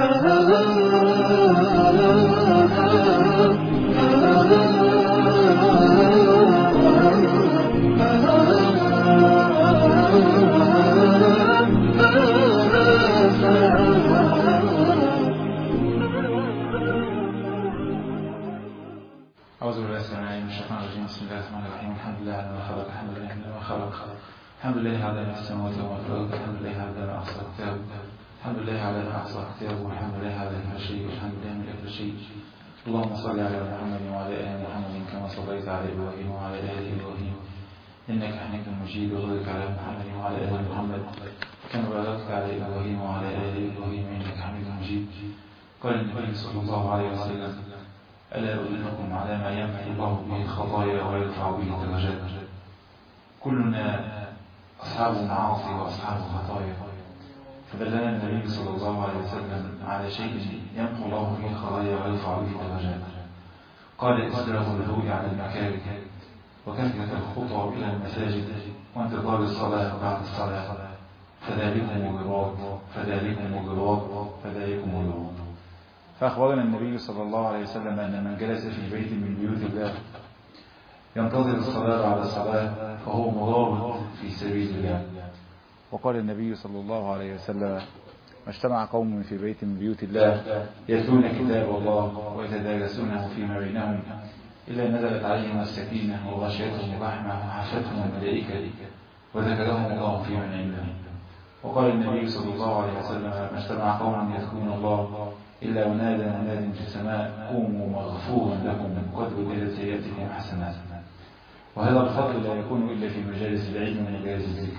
أعوذ بالله السميع العليم من الشيطان الرجيم بسم الله الرحمن الرحيم الحمد لله على ما خلق الحمد لله على ما خلق الحمد لله على ما في السماوات وما في الأرض الحمد لله على ما أحصى كتابه الحمد لله على ما أحصى كتابه الحمد لله على ما شيء الحمد لله من كل شيء اللهم صل على محمد وعلى آل محمد كما صليت على إبراهيم وعلى آل إبراهيم إنك حميد مجيد وبارك على محمد وعلى آل محمد كما باركت على إبراهيم وعلى آل إبراهيم إنك حميد مجيد قال النبي صلى الله عليه وسلم ألا أدلكم على ما يمحي الله به الخطايا ويرفع به الدرجات كلنا أصحاب معاصي وأصحاب خطايا فدلنا النبي صلى الله عليه وسلم على شيء يمحو الله به الخطايا ويرفع به الدرجات قال إسراف الهوء على المكاره وكثرة الخطى إلى المساجد وانتظار الصلاة بعد الصلاة فذلكم الرباط فذلكم الرباط فذلكم الرباط فأخبرنا النبي صلى الله عليه وسلم أن من جلس في بيت من بيوت الله ينتظر الصلاة بعد الصلاة فهو مرابط في سبيل الله وقال النبي صلى الله عليه وسلم ما اجتمع قوم في بيت من بيوت الله يتلون كتاب الله ويتدارسونه فيما بينهم إلا نزلت عليهم السكينة وغشيتهم الرحمة وحفتهم الملائكة وذكرهم الله في من عنده وقال النبي صلى الله عليه وسلم ما اجتمع قوم يذكرون الله إلا ونادى مناد في السماء قوموا مغفورا لكم قد بدلت سيئاتكم حسنات وهذا الفضل لا يكون إلا في مجالس العلم ومجالس الذكر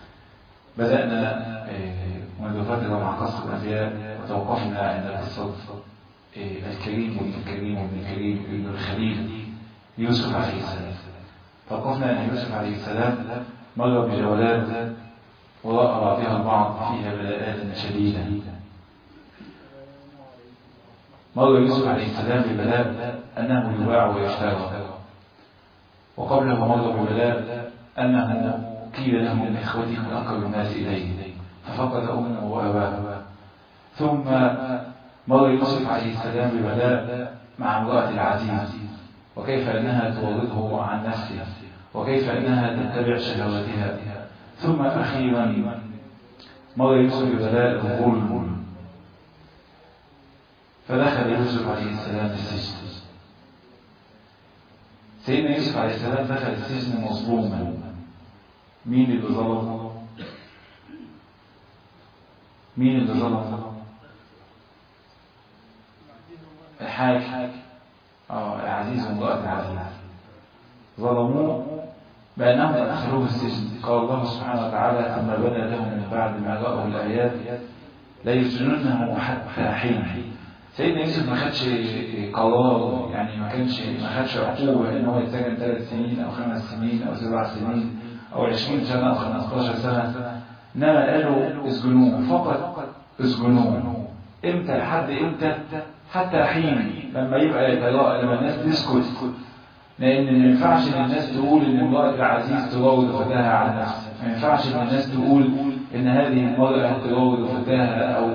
بدأنا منذ فترة مع قصة الأنبياء وتوقفنا عند قصة الكريم وابن الكريم وابن الكريم ابن الخليل يوسف عليه السلام توقفنا أن يوسف عليه السلام مر بجولات ورأى بعضها البعض فيها بلاءات شديدة مر يوسف عليه السلام ببلاء أنه يباع ويشترى وقبله مر ببلاء أنه قيل له من إخوته من أقرب الناس إليه ففقد أمه وأباه ثم مر يوسف عليه السلام ببلاء مع امرأة العزيز وكيف أنها تورده عن نفسه وكيف أنها تتبع شهواتها ثم أخيرا مر يوسف ببلاء الظلم فدخل يوسف عليه السلام السجن سيدنا يوسف عليه السلام دخل السجن مظلوما مين اللي ظلم مين اللي ظلم الحاج اه العزيز وامرأة العزيز ظلموه بأنهم أدخلوه السجن قال الله سبحانه وتعالى ثم بنى لهم من بعد ما رأوا الآيات لا يسجنونه حتى حين سيدنا يوسف ما خدش قرار يعني ما كانش ما خدش عقوبة ان هو يتسجن ثلاث سنين او خمس سنين او سبع سنين او 20 سنة او 15 سنة انما قالوا اسجنوه فقط اسجنوه امتى لحد امتى حتى حين لما يبقى يتراءى لما الناس تسكت لان ما ينفعش ان الناس تقول ان امرأة العزيز تراود فتاها على نفسها ما ينفعش ان الناس تقول ان هذه المرأة تراود فتاها او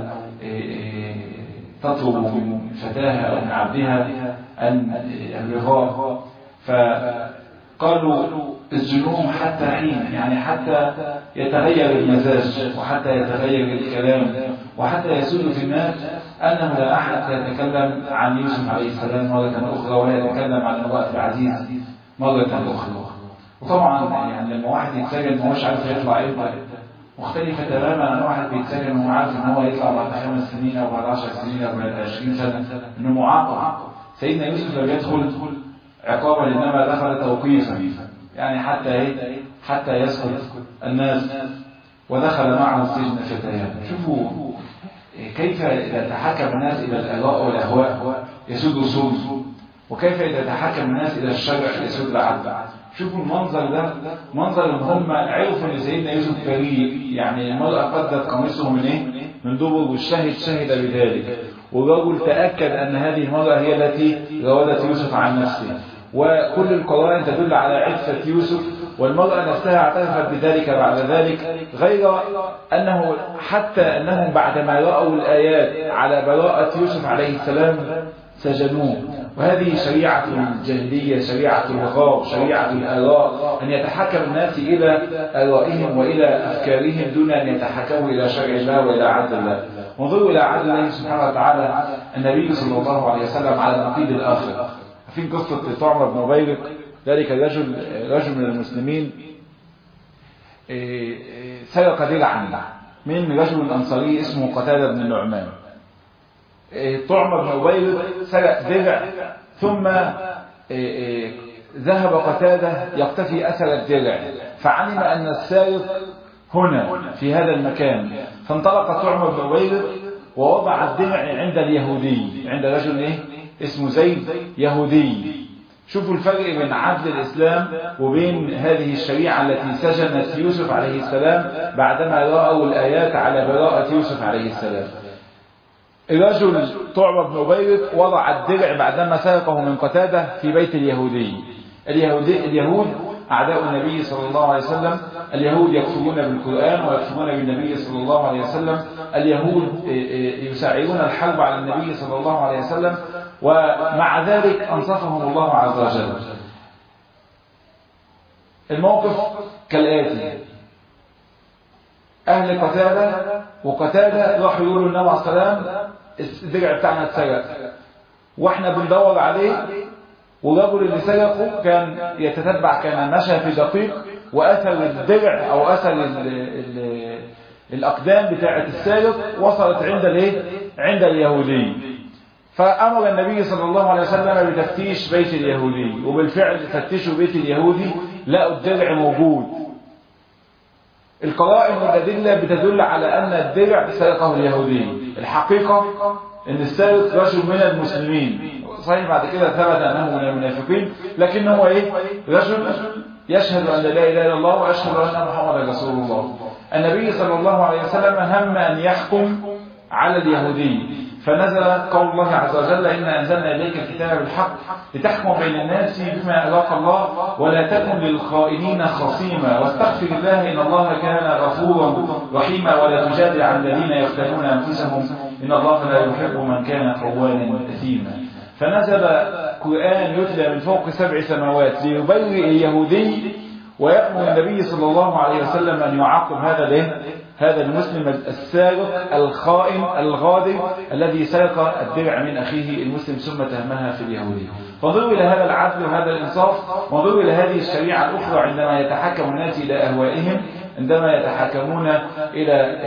تطلب من فتاها أو من عبدها أن الرغاء فقالوا الجنوم حتى حين يعني حتى يتغير المزاج وحتى يتغير الكلام وحتى يسود في الناس أنه لا أحد يتكلم عن يوسف عليه السلام مرة أخرى ولا يتكلم عن امرأة العزيز مرة أخرى وطبعا يعني لما واحد يتسجن ما هوش عارف يطلع امتى مختلفة تماما عن واحد بيتسجن وهو عارف ان هو يطلع بعد خمس سنين او بعد عشر سنين او بعد عشرين سنة انه معاقب سيدنا يوسف لم يدخل عقابا انما دخل توقيفا يعني حتى ايه حتى يسكت الناس ودخل معه السجن فتيان شوفوا كيف اذا تحكم الناس الى الاراء والاهواء يسود سود وكيف اذا تحكم الناس الى الشرع يسود العدل شوفوا المنظر ده منظر ان هم عرفوا ان سيدنا يوسف بريء يعني المرأة قدت قميصه من ايه من دبر والشاهد شهد بذلك والرجل تأكد ان هذه المرأة هي التي راودت يوسف عن نفسه وكل القرائن تدل على عفة يوسف والمرأة نفسها اعترفت بذلك بعد ذلك غير أنه حتى أنهم بعدما رأوا الآيات على براءة يوسف عليه السلام سجنوه وهذه شريعة الجاهلية شريعة الوغاب شريعة الآراء أن يتحكم الناس إلى آرائهم وإلى أفكارهم دون أن يتحكموا إلى شرع الله وإلى عدل الله وانظروا إلى عدل الله سبحانه وتعالى النبي صلى الله عليه وسلم على النقيض الآخر في قصة طعمة بن عبيرق ذلك الرجل رجل من المسلمين سرق درعا من رجل أنصاري اسمه قتادة بن النعمان طعمة بن عبيرق سرق درع ثم ذهب قتادة يقتفي أثر الدرع فعلم أن السارق هنا في هذا المكان فانطلق طعمة بن عبيرق ووضع الدرع عند اليهودي عند رجل إيه؟ اسمه زيد يهودي شوفوا الفرق بين عدل الإسلام وبين هذه الشريعة التي سجنت يوسف عليه السلام بعدما رأوا الآيات على براءة يوسف عليه السلام الرجل طعبة بن عبيرق وضع الدرع بعدما سرقه من قتادة في بيت اليهودي اليهودي اليهود أعداء النبي صلى الله عليه وسلم اليهود يكفرون بالقرآن ويكفرون بالنبي صلى الله عليه وسلم اليهود يساعدون الحرب على النبي صلى الله عليه وسلم ومع ذلك أنصفهم الله عز وجل الموقف كالآتي أهل قتادة وقتادة راحوا يقولوا النبي عليه السلام الدرع بتاعنا اتسرق واحنا بندور عليه والرجل اللي سرقه كان يتتبع كان مشى في دقيق وأثر الدرع أو أثر ال ال الأقدام بتاعة السارق وصلت عند الايه؟ عند اليهودي فأمر النبي صلى الله عليه وسلم بتفتيش بيت اليهودي وبالفعل فتشوا بيت اليهودي لقوا الدرع موجود القرائن والأدلة بتدل على أن الدرع سرقه اليهودي الحقيقة أن السارق رجل من المسلمين صحيح بعد كده ثبت أنه من المنافقين لكنه إيه؟ رجل يشهد أن لا إله إلا الله ويشهد أن محمد رسول الله النبي صلى الله عليه وسلم هم أن يحكم على اليهودي فنزل قول الله عز وجل إنا أنزلنا إليك الكتاب بالحق لتحكم بين الناس بما أراك الله ولا تكن للخائنين خصيما واستغفر الله إن الله كان غفورا رحيما ولا تجادل عن الذين يختارون أنفسهم إن الله لا يحب من كان قوانا أثيما فنزل قرآن يتلى من فوق سبع سماوات ليبرئ اليهودي ويأمر النبي صلى الله عليه وسلم أن يعاقب هذا الايه هذا المسلم السارق الخائن الغادر الذي سرق الدرع من أخيه المسلم ثم تهمها في اليهودي فانظروا إلى هذا العدل وهذا الإنصاف وانظروا إلى هذه الشريعة الأخرى عندما يتحكم الناس إلى أهوائهم عندما يتحكمون إلى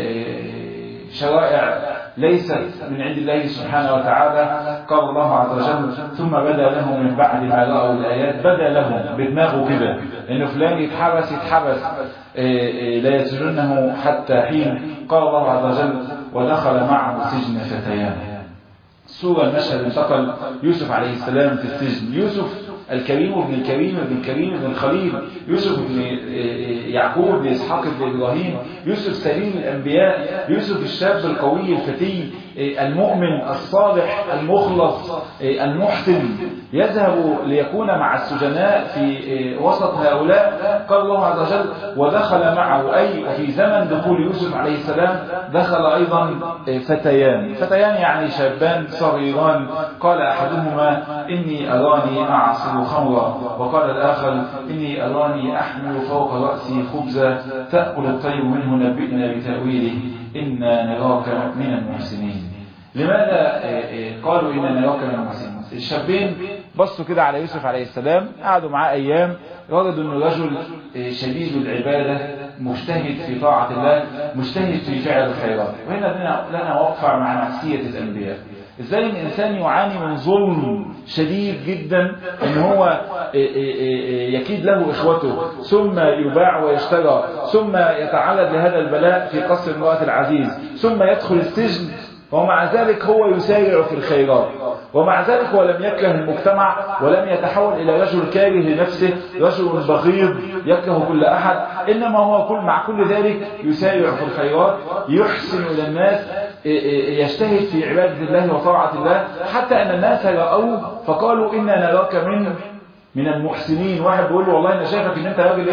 شرائع ليست من عند الله سبحانه وتعالى قال الله عز وجل ثم بدا لهم من بعد ما رأوا الآيات بدا لهم بدماغه كده إنه فلان يتحبس يتحبس لا يسجنه حتى حين قال الله عز وجل ودخل معه السجن فتيان سورة المشهد انتقل يوسف عليه السلام في السجن يوسف الكريم ابن الكريم ابن الكريم ابن الخليل يوسف ابن يعقوب ابن اسحاق ابن ابراهيم يوسف سليم الانبياء يوسف الشاب القوي الفتي المؤمن الصالح المخلص المحسن يذهب ليكون مع السجناء في وسط هؤلاء قال الله عز وجل ودخل معه أي وفي زمن دخول يوسف عليه السلام دخل أيضا فتيان فتيان يعني شابان صغيران قال أحدهما إني أراني أعصر خمرا وقال الآخر إني أراني أحمل فوق رأسي خبزا تأكل الطير منه نبئنا بتأويله إنا نراك من المحسنين لماذا قالوا إنا نراك من المحسنين الشابين بصوا كده على يوسف عليه السلام قعدوا معاه أيام وجدوا أنه رجل شديد العبادة مجتهد في طاعة الله مجتهد في فعل الخيرات وهنا لنا وقفة مع نفسية الأنبياء ازاي الانسان يعاني من ظلم شديد جدا ان هو يكيد له اخوته ثم يباع ويشترى ثم يتعرض لهذا البلاء في قصر امرأة العزيز ثم يدخل السجن ومع ذلك هو يسارع في الخيرات ومع ذلك هو لم يكره المجتمع ولم يتحول إلى رجل كاره لنفسه رجل بغيض يكره كل أحد إنما هو كل مع كل ذلك يسارع في الخيرات يحسن إلى الناس يجتهد في عبادة الله وطاعة الله حتى أن الناس رأوه فقالوا إنا نراك من من المحسنين واحد بيقول له والله أنا شايفك إن أنت راجل إيه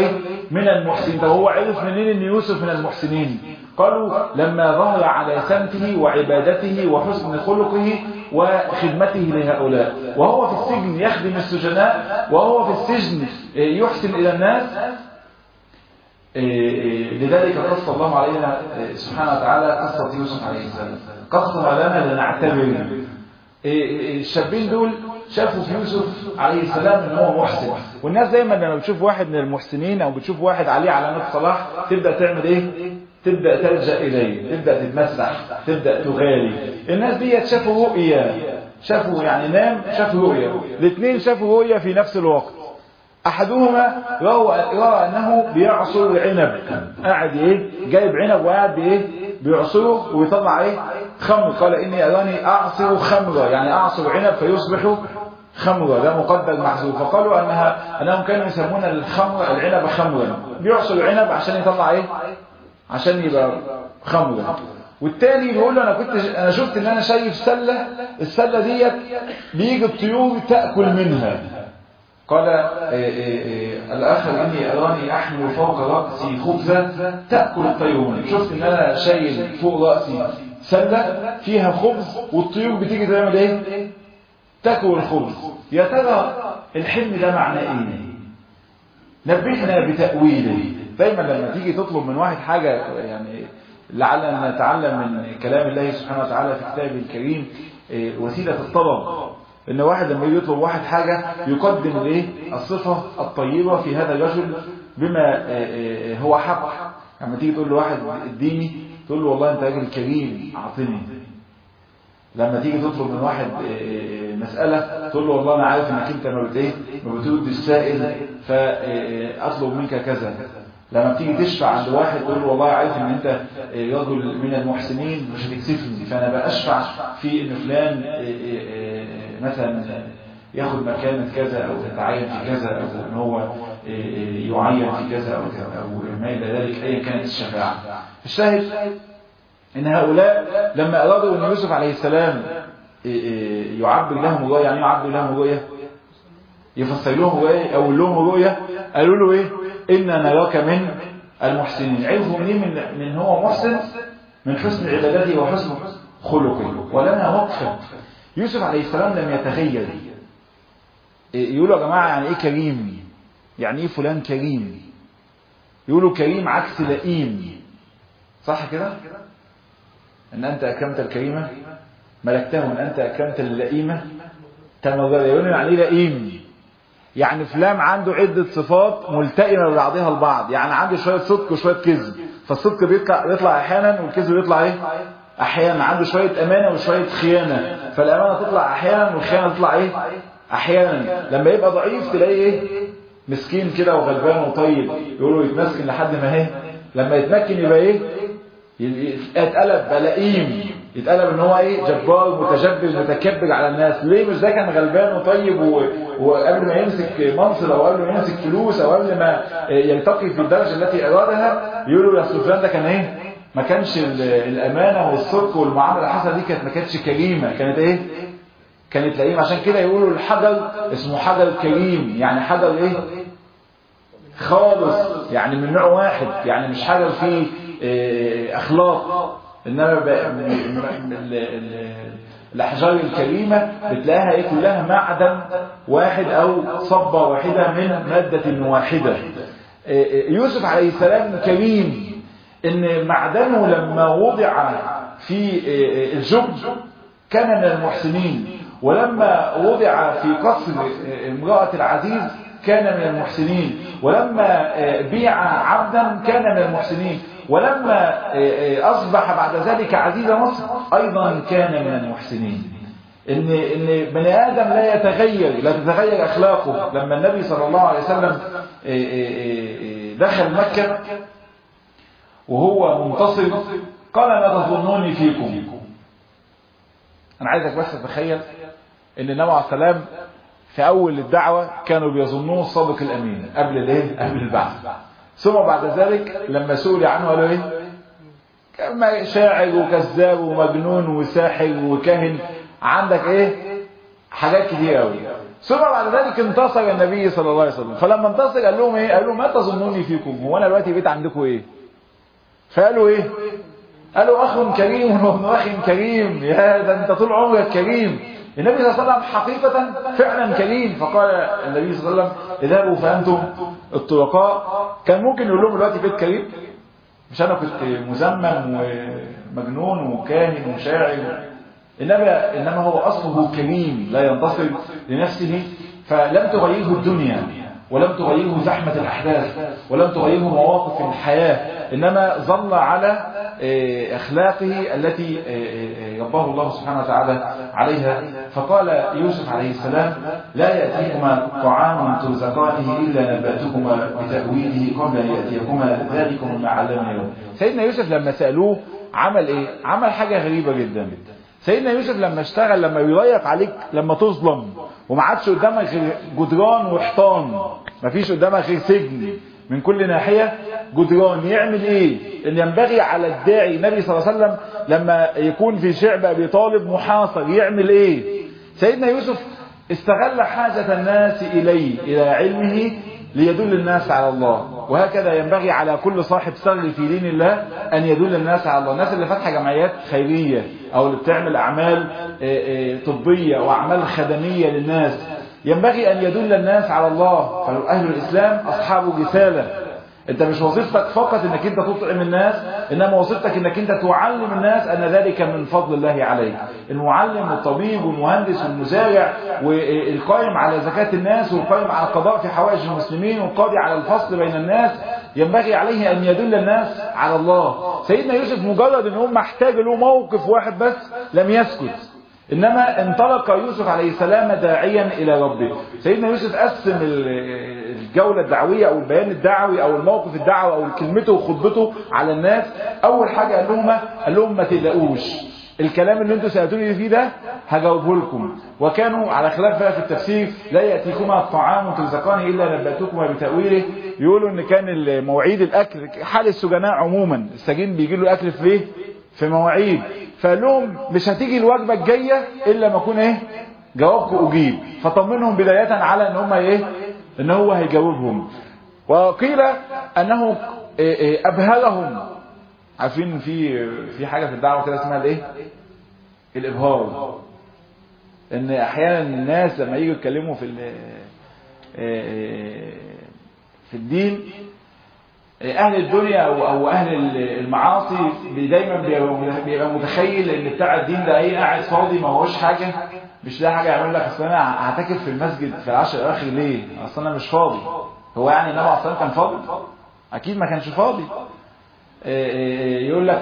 من المحسنين طب هو عرف منين ان يوسف من المحسنين قالوا لما ظهر على سمته وعبادته وحسن خلقه وخدمته لهؤلاء وهو في السجن يخدم السجناء وهو في السجن يحسن إلى الناس لذلك قص الله علينا سبحانه وتعالى قصة يوسف عليه السلام قصها لنا لنعتبر الشابين دول شافوا في يوسف عليه السلام ان هو محسن والناس دايما لما بتشوف واحد من المحسنين او بتشوف واحد عليه علامات صلاح تبدا تعمل ايه تبدا تلجا اليه تبدا تتمسح تبدا تغالي الناس دي شافوا رؤيا شافوا يعني نام شافوا رؤيا الاثنين شافوا رؤيا في نفس الوقت احدهما يرى يرى انه بيعصر العنب قاعد ايه جايب عنب وقاعد بايه بيعصره ويطلع ايه خمر قال اني اراني اعصر خمرا يعني اعصر عنب فيصبح خمرا ده مقدر محذوف فقالوا انها انهم كانوا يسمون الخمر العنب خمرا بيعصر العنب عشان يطلع ايه عشان يبقى خمرا والتاني بيقول له انا كنت انا شفت ان انا شايف سله السله ديت بيجي الطيور تاكل منها قال إيه إيه إيه الآخر إني أراني أحمل فوق رأسي خبزة تأكل الطيور شفت إن أنا شايل فوق رأسي سلة فيها خبز والطيور بتيجي تعمل إيه؟ تاكل الخبز يا ترى الحلم ده معناه إيه؟ نبهنا بتأويله دايما لما تيجي تطلب من واحد حاجة يعني لعلنا نتعلم من كلام الله سبحانه وتعالى في كتابه الكريم وسيلة الطلب ان واحد لما يجي يطلب واحد حاجة يقدم الايه الصفة الطيبة في هذا الرجل بما هو حق لما تيجي تقول لواحد اديني تقول له والله انت راجل كريم اعطني لما تيجي تطلب من واحد مسألة تقول له والله انا عارف انك انت ما بت ايه ما بترد السائل فاطلب منك كذا لما تيجي تشفع عند واحد تقول له والله عارف ان انت رجل من المحسنين مش هتكسفني فانا بأشفع في ان فلان مثلا ياخد مكانة كذا او يتعين في كذا او ان هو يعين في كذا او او ما الى ذلك ايا كانت الشفاعة الشاهد ان هؤلاء لما ارادوا ان يوسف عليه السلام يعبر لهم رؤيا يعني يعبر لهم رؤيا يفسر لهم رؤيا يقول لهم رؤيا قالوا له ايه إنا نراك من المحسنين عرفوا منين من, من هو محسن من حسن عبادته وحسن خلقه ولنا وقفة يوسف عليه السلام لم يتغير يقولوا يا جماعة يعني ايه كريم يعني ايه فلان كريم يقولوا كريم عكس لئيم صح كده ان انت اكرمت الكريمة ملكته ان انت اكرمت اللئيمة تنظر يقولوا يعني ايه لئيم يعني فلان عنده عدة صفات ملتئمة ببعضها البعض يعني عنده شوية صدق وشوية كذب فالصدق بيطلع, بيطلع احيانا والكذب بيطلع ايه احيانا عنده شوية امانة وشوية خيانة فالامانة تطلع احيانا والخيانة تطلع ايه احيانا لما يبقى ضعيف تلاقيه ايه مسكين كده وغلبان وطيب يقولوا يتمسكن لحد ما ايه لما يتمكن يبقى ايه يتقلب بلئيم يتقلب ان هو ايه جبار متجبر متكبر على الناس ليه مش ده كان غلبان وطيب و... وقبل ما يمسك منصب او قبل ما يمسك فلوس او قبل ما يلتقي في الدرجه التي ارادها يقولوا يا سفيان ده كان ايه ما كانش الامانه والصدق والمعامله الحسنه دي كانت ما كانتش كريمه كانت ايه كانت لئيمه عشان كده يقولوا الحجر اسمه حجر كريم يعني حجر ايه خالص يعني من نوع واحد يعني مش حجر فيه إيه اخلاق انما الاحجار الكريمه بتلاقيها ايه كلها معدن واحد او صبه واحده من ماده واحده يوسف عليه السلام كريم ان معدنه لما وضع في الجب كان من المحسنين ولما وضع في قصر امرأة العزيز كان من المحسنين ولما بيع عبدا كان من المحسنين ولما أصبح بعد ذلك عزيز مصر أيضا كان من المحسنين إن, إن بني آدم لا يتغير لا تتغير أخلاقه لما النبي صلى الله عليه وسلم دخل مكة وهو منتصر قال ما تظنوني فيكم أنا عايزك بس تتخيل إن النبي عليه السلام في أول الدعوة كانوا بيظنوه الصادق الأمين قبل الإيه؟ قبل البعث ثم بعد ذلك لما سئل عنه قالوا ايه كما شاعر وكذاب ومجنون وساحر وكاهن عندك ايه حاجات كتير قوي ثم بعد ذلك انتصر النبي صلى الله عليه وسلم فلما انتصر قال لهم ايه قال لهم ما تظنوني فيكم هو انا دلوقتي بيت عندكم ايه فقالوا ايه قالوا اخ كريم وابن اخ كريم يا ده انت طول عمرك كريم النبي صلى الله عليه وسلم حقيقة فعلا كريم فقال النبي صلى الله عليه وسلم اذهبوا فانتم الطلقاء كان ممكن يقول لهم دلوقتي بيت كريم مش انا كنت مزمم ومجنون وكاهن وشاعر انما انما هو اصله كريم لا ينتصر لنفسه فلم تغيره الدنيا ولم تغيره زحمة الأحداث ولم تغيره مواقف الحياة إنما ظل على أخلاقه التي رباه الله سبحانه وتعالى عليها فقال يوسف عليه السلام لا يأتيكما طعام ترزقانه إلا نبأتكما بتأويله قبل أن يأتيكما ذلكم ما علمني يوم سيدنا يوسف لما سألوه عمل إيه؟ عمل حاجة غريبة جدا سيدنا يوسف لما اشتغل لما يضيق عليك لما تظلم وما عادش قدامك غير جدران وحيطان مفيش قدامك غير سجن من كل ناحية جدران يعمل ايه اللي ينبغي على الداعي النبي صلى الله عليه وسلم لما يكون في شعب ابي طالب محاصر يعمل ايه سيدنا يوسف استغل حاجة الناس اليه الى علمه ليدل الناس على الله وهكذا ينبغي على كل صاحب ثغر في دين الله أن يدل الناس على الله الناس اللي فاتحة جمعيات خيرية أو اللي بتعمل أعمال طبية وأعمال خدمية للناس ينبغي أن يدل الناس على الله فأهل الإسلام أصحاب رسالة انت مش وظيفتك فقط انك انت تطعم الناس انما وظيفتك انك انت تعلم الناس ان ذلك من فضل الله عليك المعلم والطبيب والمهندس والمزارع والقائم على زكاة الناس والقائم على القضاء في حوائج المسلمين والقاضي على الفصل بين الناس ينبغي عليه ان يدل الناس على الله سيدنا يوسف مجرد ان هم محتاج له موقف واحد بس لم يسكت إنما انطلق يوسف عليه السلام داعيا إلى ربه سيدنا يوسف قسم الجولة الدعوية أو البيان الدعوي أو الموقف الدعوي أو كلمته وخطبته على الناس أول حاجة قال لهم قال لهم ما تقلقوش الكلام اللي انتم سألتوني فيه ده هجاوبه لكم وكانوا على خلاف بقى في التفسير لا يأتيكما الطعام ترزقانه إلا نبأتكما بتأويله يقولوا ان كان مواعيد الأكل حال السجناء عموما السجين بيجي له أكل في ايه في مواعيد فقال لهم مش هتيجي الوجبة الجاية إلا ما أكون إيه جوابكم أجيب فطمنهم بداية على إن هم إيه إن هو هيجاوبهم وقيل أنه أبهرهم عارفين في في حاجة في الدعوة كده اسمها الإيه الإبهار إن أحيانا الناس لما يجوا يتكلموا في في الدين اهل الدنيا او, أو اهل المعاصي دايما بيبقى متخيل ان بتاع الدين ده ايه قاعد فاضي ما هوش حاجه مش لاقي حاجه يعمل لك اصل انا هعتكف في المسجد في العشر الاواخر ليه؟ اصل انا مش فاضي هو يعني النبي عليه الصلاه كان فاضي؟ اكيد ما كانش فاضي يقول لك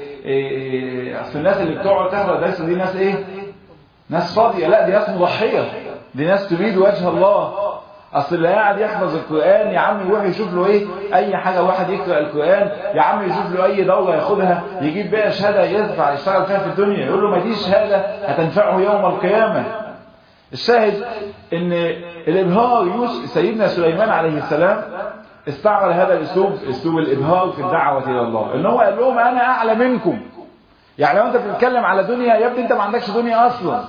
اصل الناس اللي بتقعد تحضر درس دي ناس ايه؟ ناس فاضيه لا دي ناس مضحيه دي ناس تريد وجه الله اصل اللي قاعد يحفظ القرآن يا عم يروح يشوف له ايه اي حاجة واحد يقرأ القرآن يا عم يشوف له اي دورة ياخدها يجيب بيها شهادة يدفع يشتغل فيها في الدنيا يقول له ما دي شهادة هتنفعه يوم القيامة الشاهد ان الابهار يوسف سيدنا سليمان عليه السلام استعمل هذا الاسلوب اسلوب الابهار في الدعوة الى الله ان هو قال لهم انا اعلى منكم يعني لو انت بتتكلم على دنيا يا ابني انت ما عندكش دنيا اصلا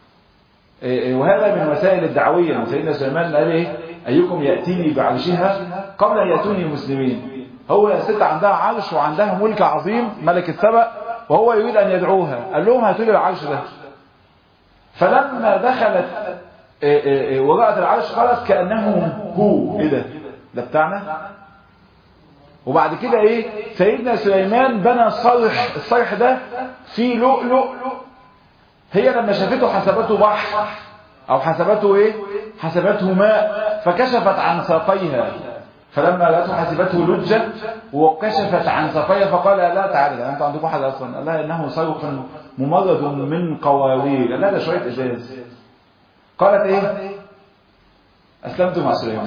وهذا من وسائل الدعوية سيدنا سليمان قال ايه ايكم يأتيني بعرشها قبل ان يأتوني مسلمين هو ست عندها عرش وعندها ملك عظيم ملك سبأ وهو يريد ان يدعوها قال لهم هاتوا لي العرش ده فلما دخلت ورأت العرش قالت كأنه هو ايه ده ده بتاعنا وبعد كده ايه سيدنا سليمان بنى صرح الصرح ده فيه لؤلؤ هي لما شافته حسبته بحر او حسبته ايه حسبته ماء فكشفت عن ساقيها فلما رأته حسبته لجة وكشفت عن ساقيها فقال لا تعالى انت عندكم واحد اصلا قال لها انه صرخ ممرض من قوارير قال لها ده شويه ازاز قالت ايه اسلمت مع سليمان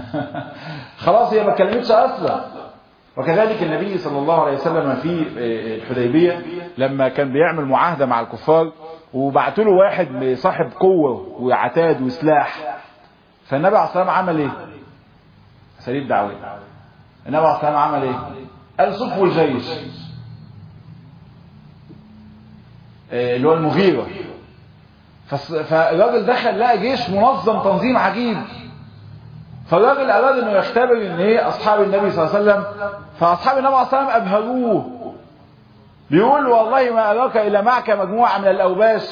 خلاص هي ما اتكلمتش اصلا وكذلك النبي صلى الله عليه وسلم في الحديبية لما كان بيعمل معاهدة مع الكفار وبعتوا له واحد صاحب قوة وعتاد وسلاح فالنبي عليه الصلاة والسلام عمل ايه سليب دعوي النبي عليه الصلاة والسلام عمل ايه قال صفوا الجيش اللي هو المغيرة فالراجل دخل لقى جيش منظم تنظيم عجيب فالراجل اراد انه يختبر ان ايه اصحاب النبي صلى الله عليه وسلم فاصحاب النبي صلى الله عليه وسلم ابهروه بيقول والله ما اراك الا معك مجموعه من الاوباش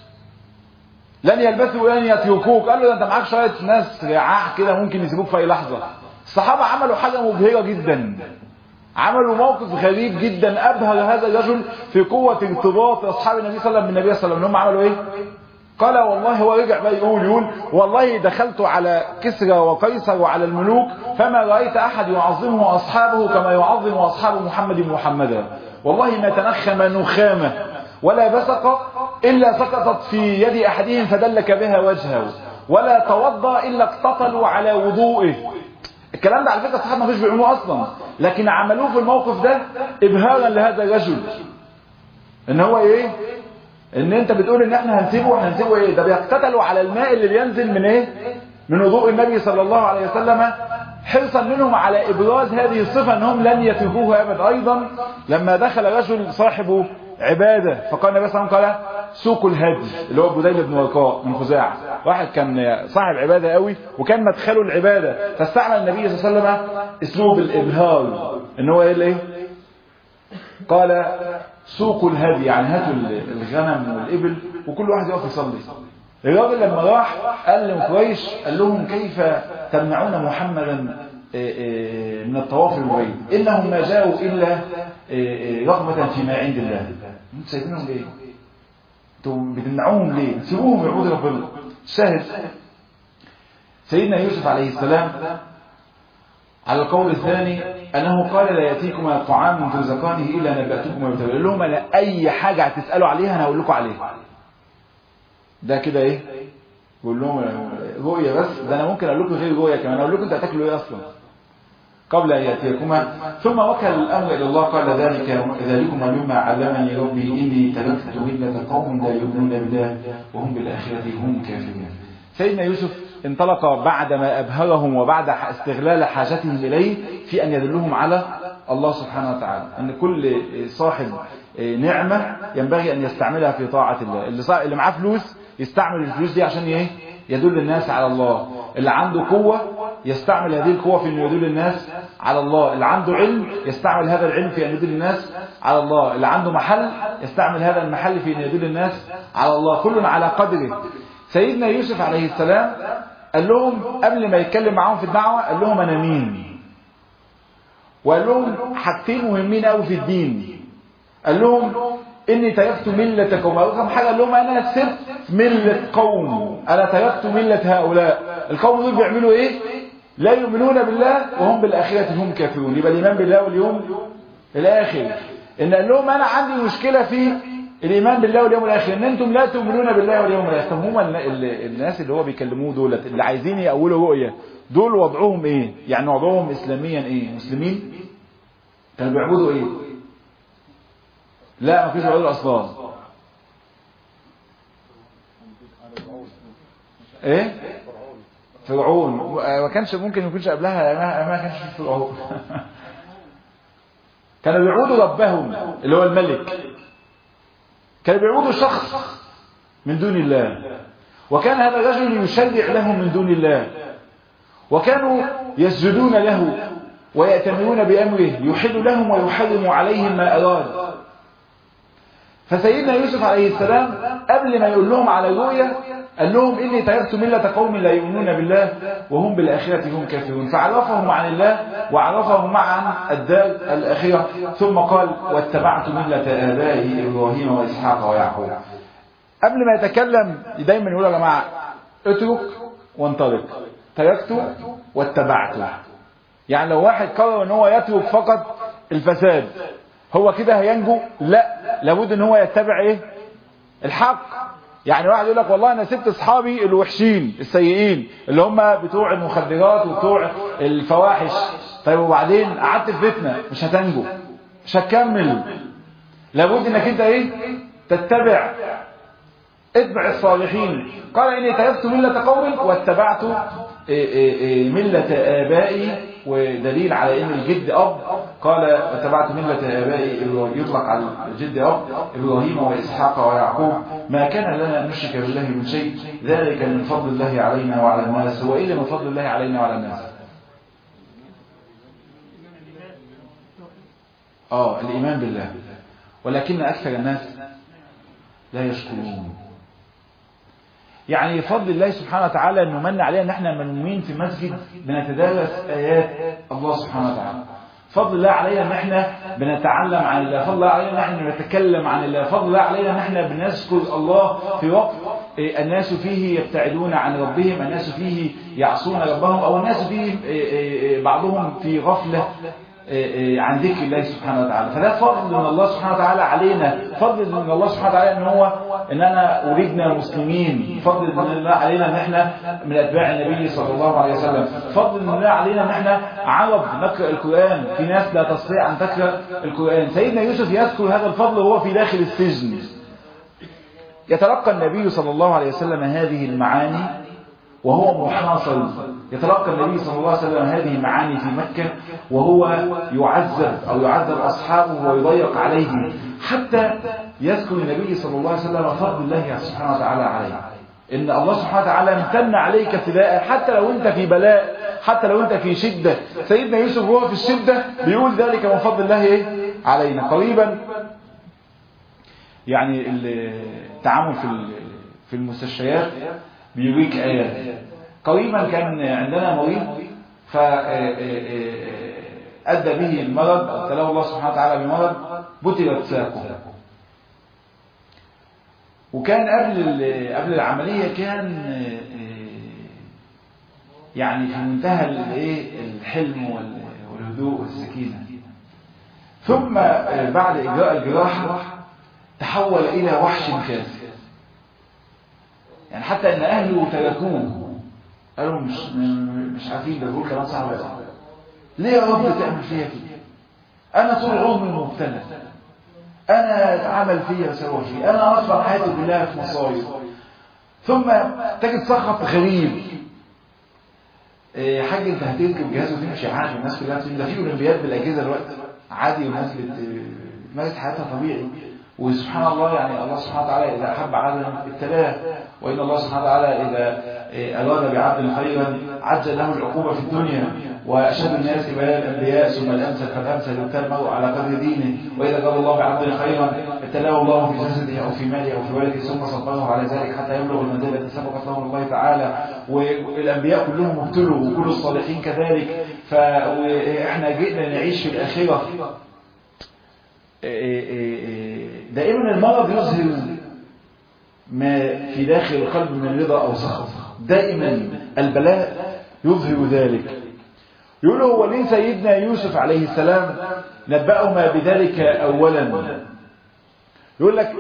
لن يلبثوا ولن يتركوك قال له ده انت معاك شويه ناس رعاع كده ممكن يسيبوك في اي لحظه الصحابه عملوا حاجه مبهره جدا عملوا موقف غريب جدا ابهر هذا الرجل في قوه ارتباط اصحاب النبي صلى الله عليه وسلم بالنبي صلى الله عليه وسلم هم عملوا ايه قال والله هو رجع بقى يقول يقول والله دخلت على كسرى وقيصر وعلى الملوك فما رأيت أحد يعظمه أصحابه كما يعظم أصحاب محمد محمدا والله ما تنخم نخامة ولا بسق إلا سقطت في يد أحدهم فدلك بها وجهه ولا توضأ إلا اقتتلوا على وضوئه الكلام ده على فكرة الصحابة ما فيش بيعملوه أصلا لكن عملوه في الموقف ده إبهارا لهذا الرجل إن هو إيه ان انت بتقول ان احنا هنسيبه هنسيبه ايه ده بيقتتلوا على الماء اللي بينزل من ايه من وضوء النبي صلى الله عليه وسلم حرصا منهم على ابراز هذه الصفه انهم لن يتركوه ابدا ايضا لما دخل رجل صاحبه عباده فقال النبي صلى الله عليه وسلم قال سوق الهدي اللي هو بديل بن ورقاء من خزاعه واحد كان صاحب عباده قوي وكان مدخله العباده فاستعمل النبي صلى الله عليه وسلم اسلوب الابهار ان هو ايه الايه قال سوقوا الهدي يعني هاتوا الغنم والإبل وكل واحد يقف يصلي الراجل لما راح قال لقريش قال لهم كيف تمنعون محمدا من الطواف بالبيت انهم ما جاءوا الا رغبة فيما عند الله انتوا سايبينهم ليه؟ انتوا بتمنعوهم ليه؟ سيبوهم يعبدوا ربنا شاهد سيدنا يوسف عليه السلام على القول الثاني أنه قال لا يأتيكما طعام من ترزقانه إلا نبأتكما بتبعه قال لهم أنا أي حاجة هتسألوا عليها أنا هقول لكم عليها ده كده إيه بقول لهم رؤية بس ده أنا ممكن أقول لكم غير رؤية كمان أقول لكم أنتوا هتاكلوا إيه أصلا قبل أن يأتيكما ثم وكل الأمر إلى الله قال ذلك ذلكما مما علمني ربي إني تركت ملة قوم لا يؤمنون بالله وهم بالآخرة هم كافرون سيدنا يوسف انطلق بعدما أبهرهم وبعد استغلال حاجتهم إليه في أن يدلهم على الله سبحانه وتعالى أن كل صاحب نعمة ينبغي أن يستعملها في طاعة الله اللي, صاحب اللي معاه فلوس يستعمل الفلوس دي عشان ايه يدل الناس على الله اللي عنده قوة يستعمل هذه القوة في أن يدل الناس على الله اللي عنده علم يستعمل هذا العلم في أن يدل الناس على الله اللي عنده محل يستعمل هذا المحل في أن يدل الناس على الله كل على قدره سيدنا يوسف عليه السلام قال لهم قبل ما يتكلم معاهم في الدعوة قال لهم أنا مين وقال لهم حاجتين مهمين قوي في الدين قال لهم إني تركت ملة قوم أول حاجة قال لهم أنا سبت ملة قوم أنا تركت ملة هؤلاء القوم دول بيعملوا إيه لا يؤمنون بالله وهم بالآخرة هم كافرون يبقى الإيمان بالله واليوم الآخر إن قال لهم أنا عندي مشكلة في الإيمان بالله واليوم الآخر إن أنتم لا تؤمنون بالله واليوم الآخر طب هم الناس اللي هو بيكلموه دولت اللي عايزين يأولوا رؤية دول وضعهم إيه يعني وضعهم إسلاميا إيه مسلمين كانوا بيعبدوا إيه لا ما فيش بيعبدوا الأصنام إيه فرعون ما كانش ممكن يكونش قبلها ما كانش في فرعون كانوا بيعبدوا ربهم اللي هو الملك كانوا بيعبدوا شخص من دون الله وكان هذا الرجل يشرع لهم من دون الله وكانوا يسجدون له ويأتمرون بأمره يحل لهم ويحرم عليهم ما أراد فسيدنا يوسف عليه السلام قبل ما يقول لهم على الرؤيا قال لهم إني تركت ملة قوم لا يؤمنون بالله وهم بالآخرة هم كافرون فعرفهم عن الله وعرفهم عن الدار الآخرة ثم قال واتبعت ملة آبائي إبراهيم وإسحاق ويعقوب قبل ما يتكلم دايما يقول يا جماعة اترك وانطلق تركت واتبعت يعني لو واحد قرر ان هو يترك فقط الفساد هو كده هينجو لا لابد ان هو يتبع ايه الحق يعني واحد يقول لك والله انا سبت اصحابي الوحشين السيئين اللي هم بتوع المخدرات وبتوع الفواحش طيب وبعدين قعدت في بيتنا مش هتنجو مش هتكمل لابد انك انت ايه تتبع اتبع الصالحين قال إني تركت ملة قوم واتبعت ملة آبائي ودليل على ان الجد اب قال واتبعت ملة آبائي يطلق على الجد اب ابراهيم واسحاق ويعقوب ما كان لنا ان نشرك بالله من شيء ذلك من فضل الله علينا وعلى الناس هو ايه من فضل الله علينا وعلى الناس اه الايمان بالله ولكن اكثر الناس لا يشكرون يعني فضل الله سبحانه وتعالى انه من علينا ان احنا منومين في مسجد بنتدارس ايات الله سبحانه وتعالى فضل الله علينا ان احنا بنتعلم عن الله فضل الله علينا ان احنا بنتكلم عن الله فضل الله علينا ان احنا بنذكر الله في وقت الناس فيه يبتعدون عن ربهم الناس فيه يعصون ربهم او الناس فيه بعضهم في غفله عن ذكر الله سبحانه وتعالى فده فضل من الله سبحانه وتعالى علينا فضل من الله سبحانه وتعالى ان هو ان انا اريدنا مسلمين فضل من الله علينا ان احنا من اتباع النبي صلى الله عليه وسلم فضل من الله علينا ان احنا عرب نقرا القران في ناس لا تستطيع ان تقرا القران سيدنا يوسف يذكر هذا الفضل وهو في داخل السجن يتلقى النبي صلى الله عليه وسلم هذه المعاني وهو محاصر يتلقى النبي صلى الله عليه وسلم هذه المعاني في مكة وهو يعذب أو يعذب أصحابه ويضيق عليه حتى يذكر النبي صلى الله عليه وسلم فضل الله سبحانه وتعالى عليه إن الله سبحانه وتعالى امتن عليك ابتداء حتى لو أنت في بلاء حتى لو أنت في شدة سيدنا يوسف وهو في الشدة بيقول ذلك من فضل الله إيه؟ علينا قريبا يعني التعامل في في المستشفيات بيوريك آيات قريبا كان عندنا مريض فأدى به المرض ابتلاه الله سبحانه وتعالى بمرض بتلت ساقه وكان قبل قبل العملية كان يعني في منتهى الحلم والهدوء والسكينة ثم بعد إجراء الجراحة تحول إلى وحش كاسر يعني حتى ان اهله تركوه قالوا مش مش عارفين ده بيقول كلام صعب قوي ليه يا رب تعمل فيا كده انا طول عمري مبتلى انا اتعمل فيا وسوى فيا انا اصلا حياتي كلها في مصايب ثم تجد سخط غريب إيه حاج انت هتركب جهاز وتمشي عادي الناس كلها ده في اولمبياد بالاجهزه دلوقتي عادي والناس بتمارس حياتها طبيعي وسبحان الله يعني الله سبحانه وتعالى إذا أحب عبدا ابتلاه وإن الله سبحانه وتعالى إذا أراد بعبد خيرا عجل له العقوبة في الدنيا وأشد الناس بيان الأنبياء ثم الأمثل فالأمثل يبتلى المرء على قدر دينه وإذا قال الله بعبد خيرا ابتلاه الله في جسده أو في ماله أو في ولده ثم صبره على ذلك حتى يبلغ المنزلة التي سبقت له الله تعالى والأنبياء كلهم ابتلوا وكل الصالحين كذلك فإحنا جئنا نعيش في الآخرة دائما المرض يظهر ما في داخل القلب من رضا أو سخط دائما البلاء يظهر ذلك يقول هو ليه سيدنا يوسف عليه السلام نبأهما بذلك أولا يقول لك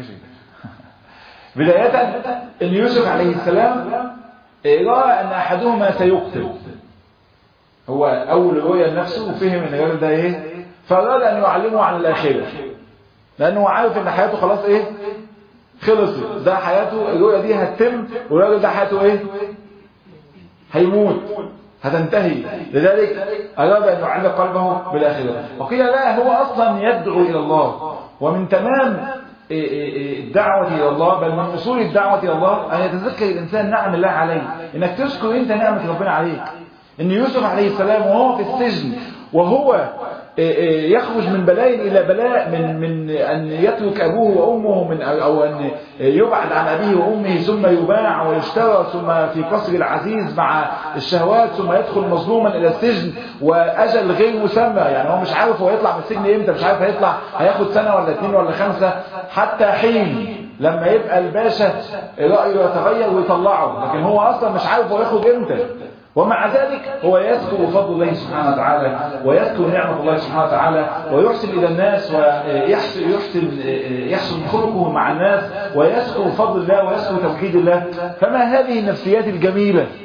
بداية أن يوسف عليه السلام رأى أن أحدهما سيقتل هو أول رؤية لنفسه وفهم أن الراجل ده إيه فأراد أن يعلمه عن الآخرة لأنه عارف أن حياته خلاص إيه خلصت ده حياته الرؤية دي هتتم والراجل ده حياته إيه هيموت هتنتهي لذلك أراد أن يعلق قلبه بالآخرة وقيل لا هو أصلا يدعو إلى الله ومن تمام الدعوة إلى الله بل من أصول الدعوة إلى الله أن يتذكر الإنسان نعم الله عليه إنك تذكر أنت نعمة ربنا عليك إن يوسف عليه السلام وهو في السجن وهو يخرج من بلاء إلى بلاء من من أن يترك أبوه وأمه من أو أن يبعد عن أبيه وأمه ثم يباع ويشترى ثم في قصر العزيز مع الشهوات ثم يدخل مظلوما إلى السجن وأجل غير مسمى يعني هو مش عارف هو يطلع من السجن إمتى مش عارف هيطلع هياخد سنة ولا اثنين ولا خمسة حتى حين لما يبقى الباشا رأيه يتغير ويطلعه لكن هو أصلا مش عارف هو ياخد إمتى ومع ذلك هو يذكر فضل الله سبحانه وتعالى ويذكر نعمة الله سبحانه وتعالى ويحسن إلى الناس ويحسن يحسن يحسن خلقه مع الناس ويذكر فضل الله ويذكر توحيد الله فما هذه النفسيات الجميلة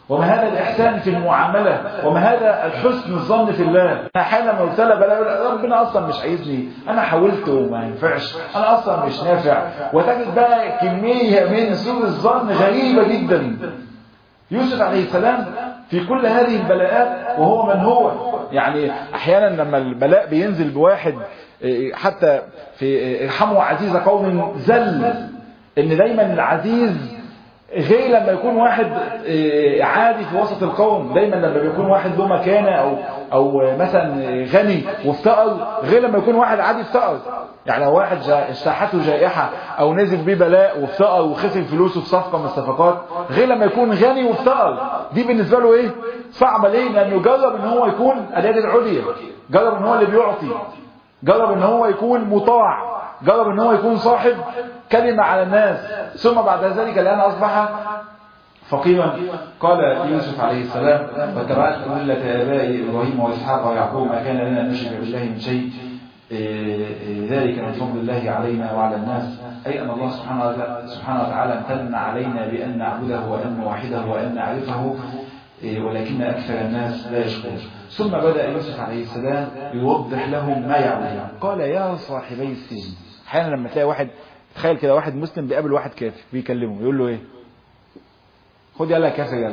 وما هذا الإحسان في المعاملة وما هذا الحسن الظن في الله أحيانا لما ابتلى بلاقي ربنا أصلا مش عايزني أنا حاولت وما ينفعش أنا أصلا مش نافع وتجد بقى كمية من سوء الظن غريبة جدا يوسف عليه السلام في كل هذه البلاءات وهو من هو يعني أحيانا لما البلاء بينزل بواحد حتى في ارحموا عزيز قوم زل ان دايما العزيز غير لما يكون واحد عادي في وسط القوم دايما لما بيكون واحد له مكانه او او مثلا غني وافتقر غير لما يكون واحد عادي افتقر يعني لو واحد اجتاحته جائحه او نزل بيه بلاء وافتقر وخسر فلوسه في صفقه من الصفقات غير لما يكون غني وافتقر دي بالنسبه له ايه صعبه ليه لانه جرب ان هو يكون اليد العليا جرب ان هو اللي بيعطي جرب ان هو يكون مطاع جرب ان هو يكون صاحب كلمة على الناس ثم بعد ذلك الآن أصبح فقيرا قال يوسف عليه السلام واتبعت ملة آبائي إبراهيم وإسحاق ويعقوب ما كان لنا أن نشرك بالله من شيء ذلك من فضل الله علينا وعلى الناس أي أن الله سبحانه وتعالى امتن علينا بأن نعبده وأن نوحده وأن نعرفه ولكن أكثر الناس لا يشكرون ثم بدأ يوسف عليه السلام يوضح لهم ما يعبدون قال يا صاحبي السجن احيانا لما تلاقي واحد تخيل كده واحد مسلم بيقابل واحد كافر بيكلمه يقول له ايه خد يلا كافر يلا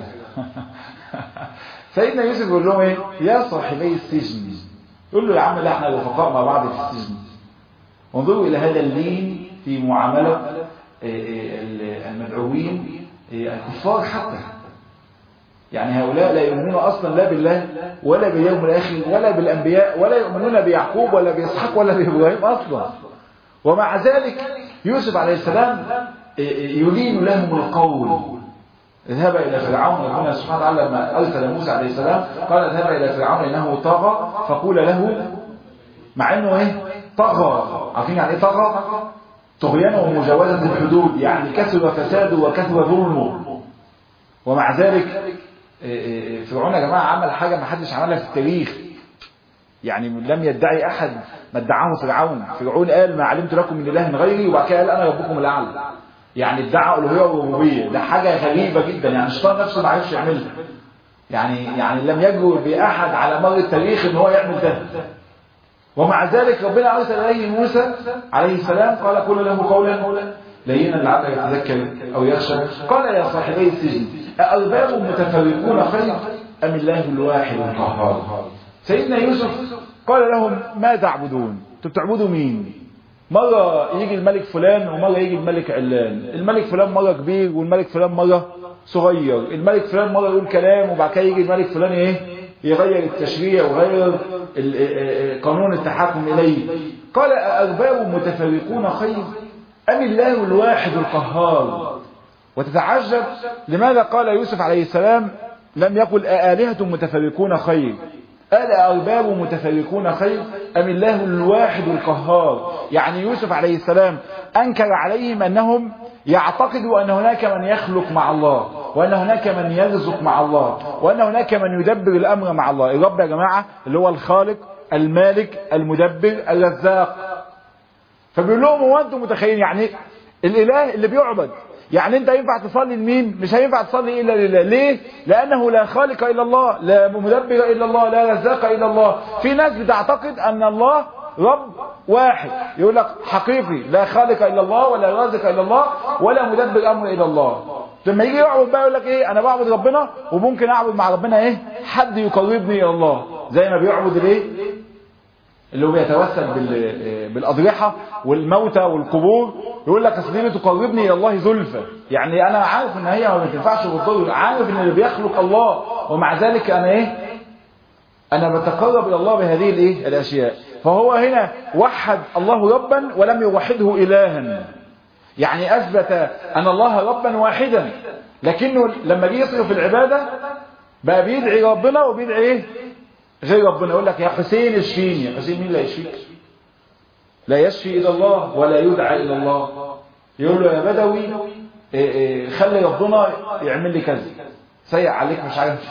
سيدنا يوسف يقول لهم ايه يا صاحبي السجن يقول له يا عم لا احنا رفقاء مع بعض في السجن انظروا الى هذا اللين في معامله المدعوين الكفار حتى يعني هؤلاء لا يؤمنون اصلا لا بالله ولا باليوم الاخر ولا بالانبياء ولا يؤمنون بيعقوب ولا باسحاق ولا بابراهيم اصلا ومع ذلك يوسف عليه السلام يلين لهم القول اذهب الى فرعون ربنا سبحانه وتعالى لما ارسل موسى عليه السلام قال اذهب الى فرعون انه طغى فقول له مع انه ايه طغى عارفين يعني ايه طغى طغيان ومجاوزه الحدود يعني كثر فساده وكثر ظلمه ومع ذلك فرعون يا جماعه عمل حاجه ما حدش عملها في التاريخ يعني لم يدعي احد ما ادعاه فرعون فرعون قال ما علمت لكم من اله غيري وبعد كده قال انا ربكم الاعلى يعني ادعى الوهيه والربوبيه ده حاجه غريبه جدا يعني الشيطان نفسه ما عرفش يعملها يعني يعني لم يجرؤ باحد على مر التاريخ ان هو يعمل ده ومع ذلك ربنا ارسل اليه موسى عليه السلام قال قل له قولا لينا لعله يتذكر او يخشى قال يا صاحبي السجن أأرباب متفرقون خير أم الله الواحد القهار سيدنا يوسف قال لهم ما تعبدون انتوا بتعبدوا مين مرة يجي الملك فلان ومرة يجي الملك علان الملك فلان مرة كبير والملك فلان مرة صغير الملك فلان مرة يقول كلام وبعد كده يجي الملك فلان ايه يغير التشريع ويغير قانون التحكم إليه قال أأرباب متفرقون خير أم الله الواحد القهار وتتعجب لماذا قال يوسف عليه السلام لم يقل آلهة متفرقون خير قال أرباب متفرقون خير أم الله الواحد القهار يعني يوسف عليه السلام أنكر عليهم أنهم يعتقدوا أن هناك من يخلق مع الله وأن هناك من يرزق مع الله وأن هناك من يدبر الأمر مع الله الرب يا جماعة اللي هو الخالق المالك المدبر الرزاق فبيقول لهم هو انتم متخيلين يعني الاله اللي بيعبد يعني انت ينفع تصلي لمين مش هينفع تصلي الا لله ليه لانه لا خالق الا الله لا مدبر الا الله لا رزاق الا الله في ناس بتعتقد ان الله رب واحد يقول لك حقيقي لا خالق الا الله ولا رازق الا الله ولا مدبر امر الا الله لما يجي يعبد بقى يقول لك ايه انا بعبد ربنا وممكن اعبد مع ربنا ايه حد يقربني الى الله زي ما بيعبد الايه اللي هو بيتوسل بالاضرحه والموتى والقبور يقول لك اصل دي تقربني الى الله زلفى يعني انا عارف ان هي ما تنفعش بالضر عارف ان اللي بيخلق الله ومع ذلك انا ايه انا بتقرب الى الله بهذه الايه الاشياء فهو هنا وحد الله ربا ولم يوحده الها يعني اثبت ان الله ربا واحدا لكنه لما جه يصرف العباده بقى بيدعي ربنا وبيدعي ايه غير ربنا يقول لك يا حسين اشفيني يا حسين مين لا يشفيك لا يشفي إلى الله ولا يدعى إلى الله يقول له يا بدوي إيه إيه خلي ربنا يعمل لي كذا سيء عليك مش عارف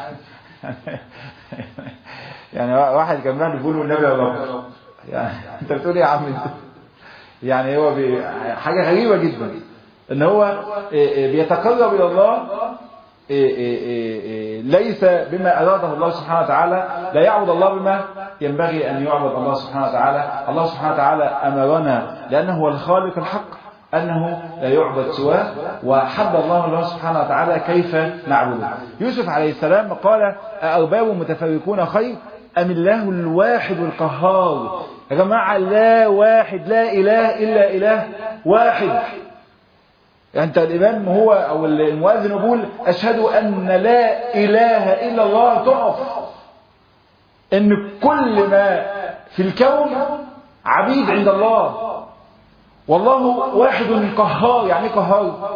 يعني واحد كان بيقول بيقول النبي يا رب يعني انت بتقول ايه يا عم انت يعني هو بي حاجه غريبه جدا ان هو إيه بيتقرب الى الله ليس بما أراده الله سبحانه وتعالى لا يعبد الله بما ينبغي أن يعبد الله سبحانه وتعالى الله سبحانه وتعالى أمرنا لأنه هو الخالق الحق أنه لا يعبد سواه وحد الله الله سبحانه وتعالى كيف نعبده يوسف عليه السلام قال أأرباب متفرقون خير أم الله الواحد القهار يا جماعة لا واحد لا إله إلا إله واحد يعني أنت الإمام هو أو المؤذن يقول أشهد أن لا إله إلا الله تقف إن كل ما في الكون عبيد عند الله والله واحد قهار يعني قهار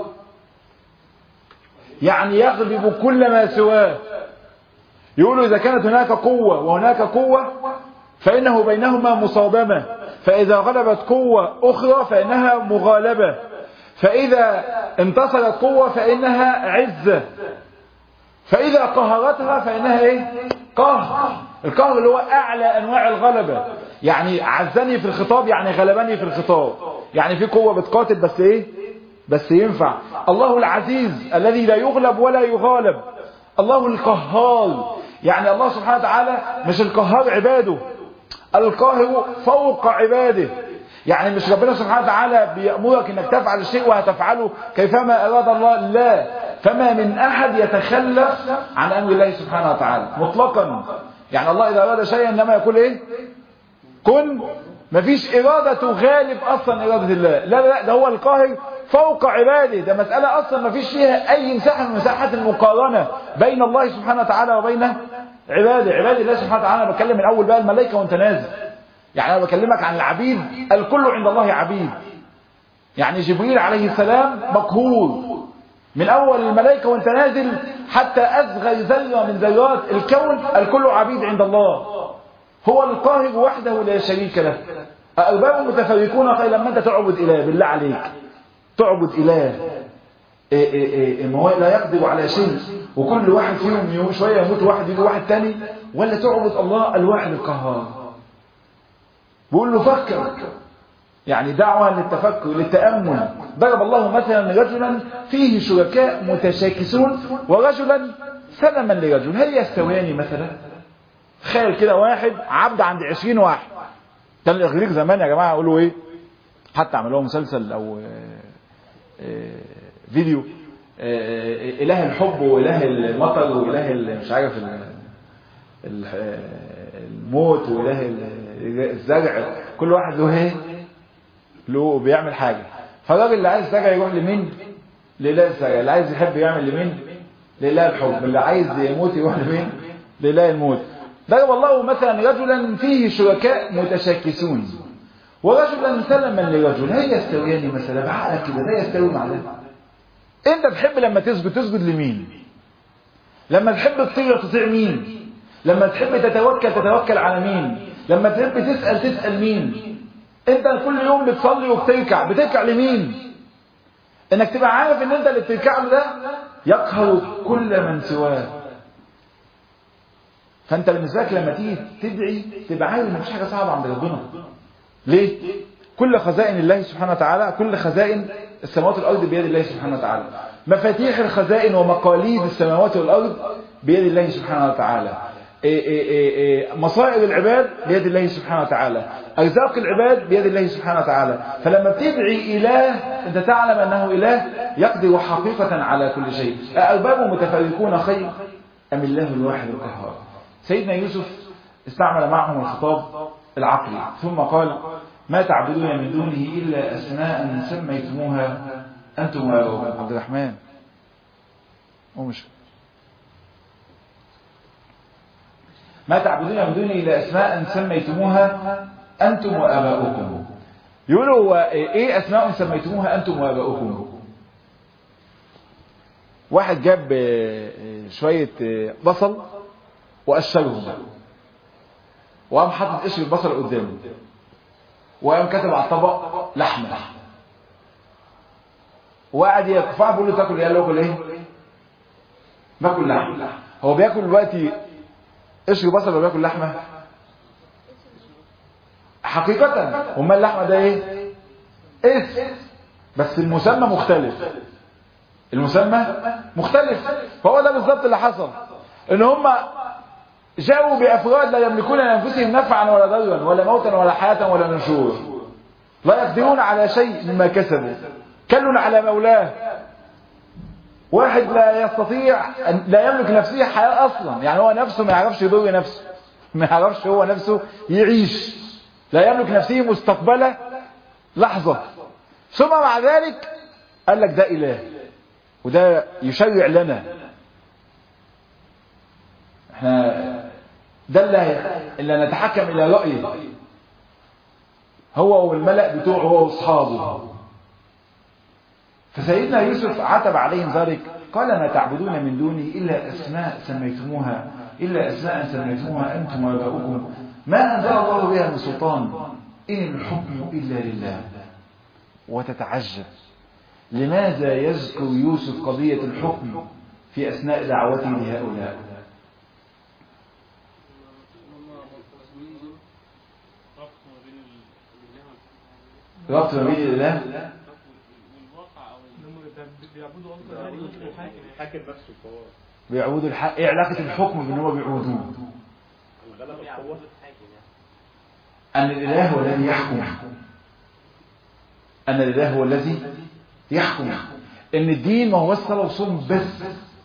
يعني يغلب كل ما سواه يقولوا إذا كانت هناك قوة وهناك قوة فإنه بينهما مصادمة فإذا غلبت قوة أخرى فإنها مغالبة فإذا انتصرت قوة فإنها عزة فإذا قهرتها فإنها إيه؟ قهر القهر اللي هو أعلى أنواع الغلبة يعني عزني في الخطاب يعني غلبني في الخطاب يعني في قوة بتقاتل بس إيه بس ينفع الله العزيز الذي لا يغلب ولا يغالب الله القهار يعني الله سبحانه وتعالى مش القهار عباده القاهر فوق عباده يعني مش ربنا سبحانه وتعالى بيأمرك انك تفعل الشيء وهتفعله كيفما اراد الله لا فما من احد يتخلف عن امر الله سبحانه وتعالى مطلقا يعني الله اذا اراد شيئا انما يقول ايه كن مفيش ارادة غالب اصلا ارادة الله لا لا لا ده هو القاهر فوق عباده ده مسألة اصلا مفيش فيها اي مساحة من مساحات المقارنة بين الله سبحانه وتعالى وبين عباده عباد الله سبحانه وتعالى انا بتكلم من اول بقى الملائكة وانت نازل يعني انا بكلمك عن العبيد الكل عند الله عبيد يعني جبريل عليه السلام مقهور من اول الملائكة وانت نازل حتى اصغر ذرة من ذرات الكون الكل عبيد عند الله هو القاهر وحده لا شريك له أرباب متفرقون خير لما انت تعبد اله بالله عليك تعبد اله إيه إيه إيه ما هو لا يقدر على شيء وكل واحد فيهم يوم شوية يموت واحد يجي واحد تاني ولا تعبد الله الواحد القهار بيقول له فكر يعني دعوة للتفكر للتأمل ضرب الله مثلا رجلا فيه شركاء متشاكسون ورجلا سلما لرجل هل يستويان مثلا تخيل كده واحد عبد عند عشرين واحد كان الإغريق زمان يا جماعة يقولوا ايه حتى عملوه مسلسل او فيديو اله الحب واله المطر واله مش عارف الموت واله الزرع كل واحد له ايه له بيعمل حاجه فالراجل اللي عايز زرع يروح لمين لله الزرع اللي عايز يحب يعمل لمين لله الحب اللي عايز يموت يروح لمين لله الموت ضرب الله مثلا رجلا فيه شركاء متشاكسون ورجلا سلما لرجل هل يستويان مثلا بعقلك كده ده يستوي مع ده انت تحب لما تسجد تسجد لمين لما تحب تطيع تطيع مين لما تحب تتوكل تتوكل على مين لما تحب تسأل تسأل مين انت كل يوم بتصلي وبتركع بتركع لمين انك تبقى عارف ان انت اللي بتركع له ده يقهر كل من سواه فانت بالنسبه لك لما تيجي تدعي تبقى عارف ان مفيش حاجه صعبه عند ربنا ليه كل خزائن الله سبحانه وتعالى كل خزائن السماوات والارض بيد الله سبحانه وتعالى مفاتيح الخزائن ومقاليد السماوات والارض بيد الله سبحانه وتعالى إيه إيه إيه مصائر العباد بيد الله سبحانه وتعالى أرزاق العباد بيد الله سبحانه وتعالى فلما بتدعي إله أنت تعلم أنه إله يقدر حقيقة على كل شيء أأرباب متفرقون خير أم الله الواحد القهار سيدنا يوسف استعمل معهم الخطاب العقلي ثم قال ما تعبدون من دونه إلا أسماء سميتموها أنتم عبد الرحمن ومش ما تعبدون من دونه إلا أسماء سميتموها أنتم وآباؤكم يقولوا هو إيه أسماء سميتموها أنتم وآباؤكم واحد جاب شوية بصل وقشرهم وقام حاطط قشر البصل قدامه وقام كتب على الطبق لحمة وقعد يقفع بيقول له تاكل ايه؟ قال له اكل ايه؟ باكل لحمة هو بياكل دلوقتي قشر بصل ولا بياكل لحمة؟ حقيقة امال اللحمة ده ايه؟ اسم بس المسمى مختلف المسمى مختلف فهو ده بالظبط اللي حصل ان هم جاءوا بافراد لا يملكون لانفسهم نفعا ولا ضرا ولا موتا ولا حياه ولا نشورا لا يقدرون على شيء مما كسبوا كل على مولاه واحد لا يستطيع أن لا يملك نفسه حياة أصلا يعني هو نفسه ما يعرفش يضر نفسه ما يعرفش هو نفسه يعيش لا يملك نفسه مستقبلة لحظة ثم مع ذلك قال لك ده إله وده يشرع لنا احنا ده اللي, اللي نتحكم إلى رأيه هو والملأ بتوعه هو واصحابه فسيدنا يوسف عتب عليهم ذلك قال ما تعبدون من دوني إلا أسماء سميتموها إلا أسماء سميتموها أنتم وآباؤكم ما أنزل الله بها من سلطان إن الحكم إلا لله وتتعجب لماذا يذكر يوسف قضية الحكم في أثناء دعوته لهؤلاء ربط ما بين الله بيعبدوا اصلا الحاكم نفسه فهو بيعبدوا الحق ايه علاقة الحكم بان هو بيعبدوه الغلبة القوة أن الإله هو الذي يحكم أن الإله هو الذي يحكم إن الدين ما هو الصلاة وصوم بس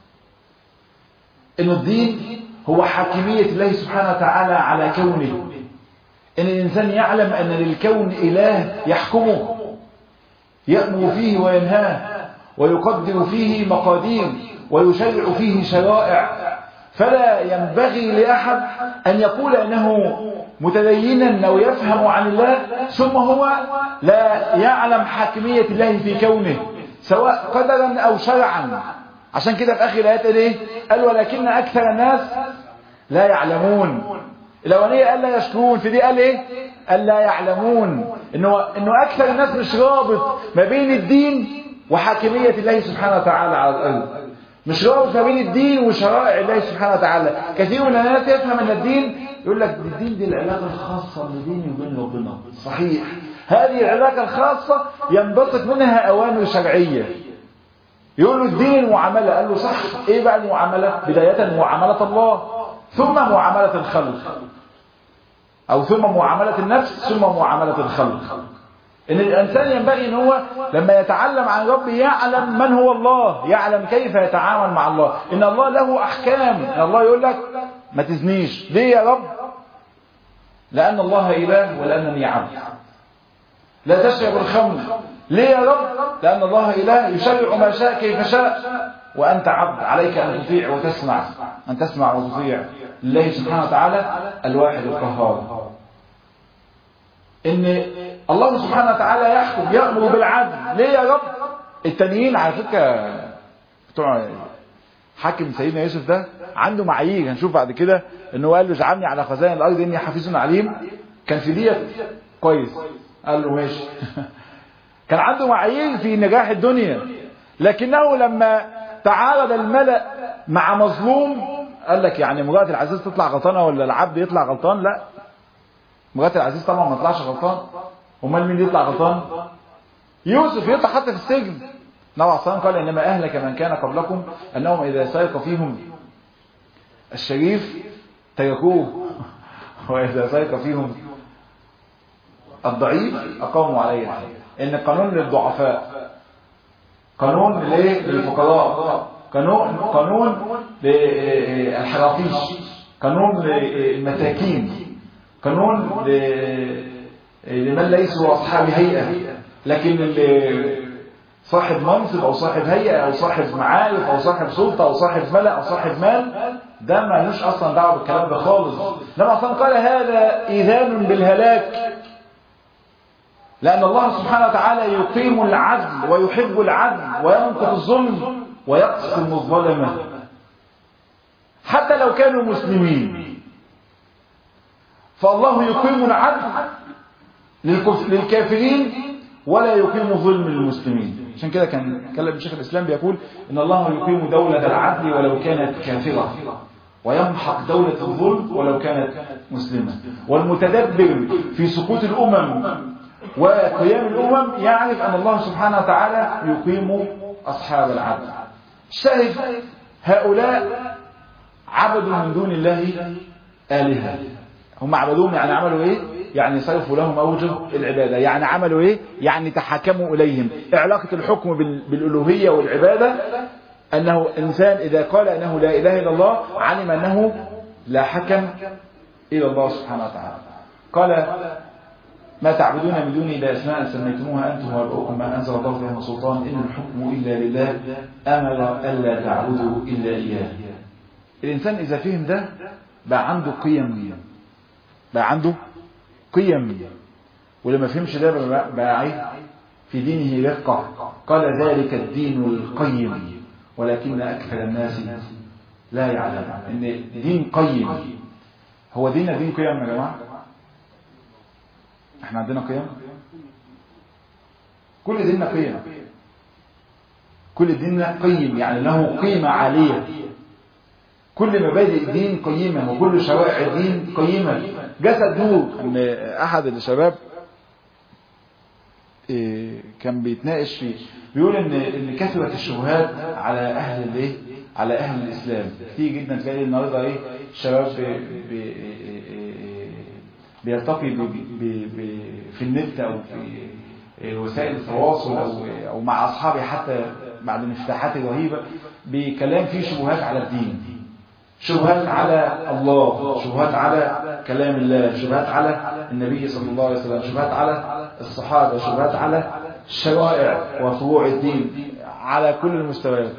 إن الدين هو حاكمية الله سبحانه وتعالى على كونه إن الإنسان يعلم أن للكون إله يحكمه يأمر فيه وينهاه ويقدر فيه مقادير ويشرع فيه شرائع فلا ينبغي لأحد أن يقول أنه متدينا أو يفهم عن الله ثم هو لا يعلم حاكمية الله في كونه سواء قدرا أو شرعا عشان كده في آخر الآيات قال إيه؟ قال ولكن أكثر الناس لا يعلمون الأولانية قال لا يشكرون في دي قال إيه؟ قال لا يعلمون إنه, إنه أكثر الناس مش رابط ما بين الدين وحاكمية الله سبحانه وتعالى على الأرض مش رابط ما بين الدين وشرائع الله سبحانه وتعالى كثير من الناس يفهم ان الدين يقول لك الدين دي العلاقه الخاصه بين بيني وبين ربنا صحيح هذه العلاقه الخاصه ينبثق منها اوامر شرعيه يقول له الدين المعامله قال له صح ايه بقى المعامله بدايه معامله الله ثم معامله الخلق او ثم معامله النفس ثم معامله الخلق ان الانسان ينبغي ان هو لما يتعلم عن ربه يعلم من هو الله يعلم كيف يتعامل مع الله ان الله له احكام ان الله يقول لك ما تزنيش ليه يا رب لان الله اله ولانني عبد لا تشرب الخمر ليه يا رب لان الله اله يشرع ما شاء كيف شاء وانت عبد عليك ان تطيع وتسمع ان تسمع وتطيع لله سبحانه وتعالى الواحد القهار ان الله سبحانه وتعالى يحكم يأمر بالعدل ليه يا رب التانيين على فكرة بتوع حاكم سيدنا يوسف ده عنده معايير هنشوف بعد كده انه قال له اجعلني على خزائن الارض اني حفيظ عليم كان في ديت كويس قال له ماشي كان عنده معايير في نجاح الدنيا لكنه لما تعارض الملأ مع مظلوم قال لك يعني مرات العزيز تطلع غلطانه ولا العبد يطلع غلطان لا مرات العزيز طبعا ما طلعش غلطان امال مين يطلع غلطان يوسف يطلع حتى في السجن النبي عليه الصلاه قال انما اهلك من كان قبلكم انهم اذا سرق فيهم الشريف تركوه واذا سرق فيهم الضعيف اقاموا عليه الحد ان قانون للضعفاء قانون للايه للفقراء قانون قانون للحرافيش قانون للمساكين قانون لمن ليسوا أصحاب هيئة لكن اللي صاحب منصب أو صاحب هيئة أو صاحب معارف أو صاحب سلطة أو صاحب ملأ أو صاحب مال ده ما لوش أصلا دعوة بالكلام ده خالص لما أصلا قال هذا إيذان بالهلاك لأن الله سبحانه وتعالى يقيم العدل ويحب العدل وينقض الظلم ويقسم الظلمة حتى لو كانوا مسلمين فالله يقيم العدل للكافرين ولا يقيم ظلم للمسلمين عشان كده كان كلام شيخ الإسلام بيقول إن الله يقيم دولة العدل ولو كانت كافرة ويمحق دولة الظلم ولو كانت مسلمة والمتدبر في سقوط الأمم وقيام الأمم يعرف أن الله سبحانه وتعالى يقيم أصحاب العدل الشاهد هؤلاء عبدوا من دون الله آلهة هم عبدوهم يعني عملوا ايه يعني صرفوا لهم أوجه العبادة يعني عملوا ايه يعني تحكموا إليهم علاقة الحكم بال- بالألوهية والعبادة أنه إنسان إذا قال أنه لا إله إلا الله علم أنه لا حكم إلى الله سبحانه وتعالى قال ما تعبدون من دونه إلا أسماء سميتموها أنتم وآباؤكم ما أنزل الله بها من سلطان إن الحكم إلا لله أمر ألا تعبدوا إلا إياه الإنسان إذا فهم ده بقى عنده قيم بقى عنده قيم ولما فهمش ده بقى, بقى إيه؟ في دينه رقة قال ذلك الدين القيم ولكن أكثر الناس لا يعلم إن دين قيم هو ديننا دين قيم يا جماعة احنا عندنا قيم كل ديننا قيم كل ديننا قيم يعني له قيمة عالية كل مبادئ الدين قيمة وكل شرائع الدين قيمة جسد نور ان احد الشباب إيه، كان بيتناقش فيه بيقول ان ان كثرت الشبهات على اهل الايه على اهل الاسلام كتير جدا تلاقي النهارده ايه الشباب بي بي إيه، بيلتقي ب- ب- ب- في النت او في إيه، وسائل التواصل او او مع اصحابه حتى بعد الانفتاحات الرهيبه بكلام فيه شبهات على الدين شبهات على الله شبهات على كلام الله شبهات على النبي صلى الله عليه وسلم شبهات على الصحابة شبهات على الشرائع وفروع الدين على كل المستويات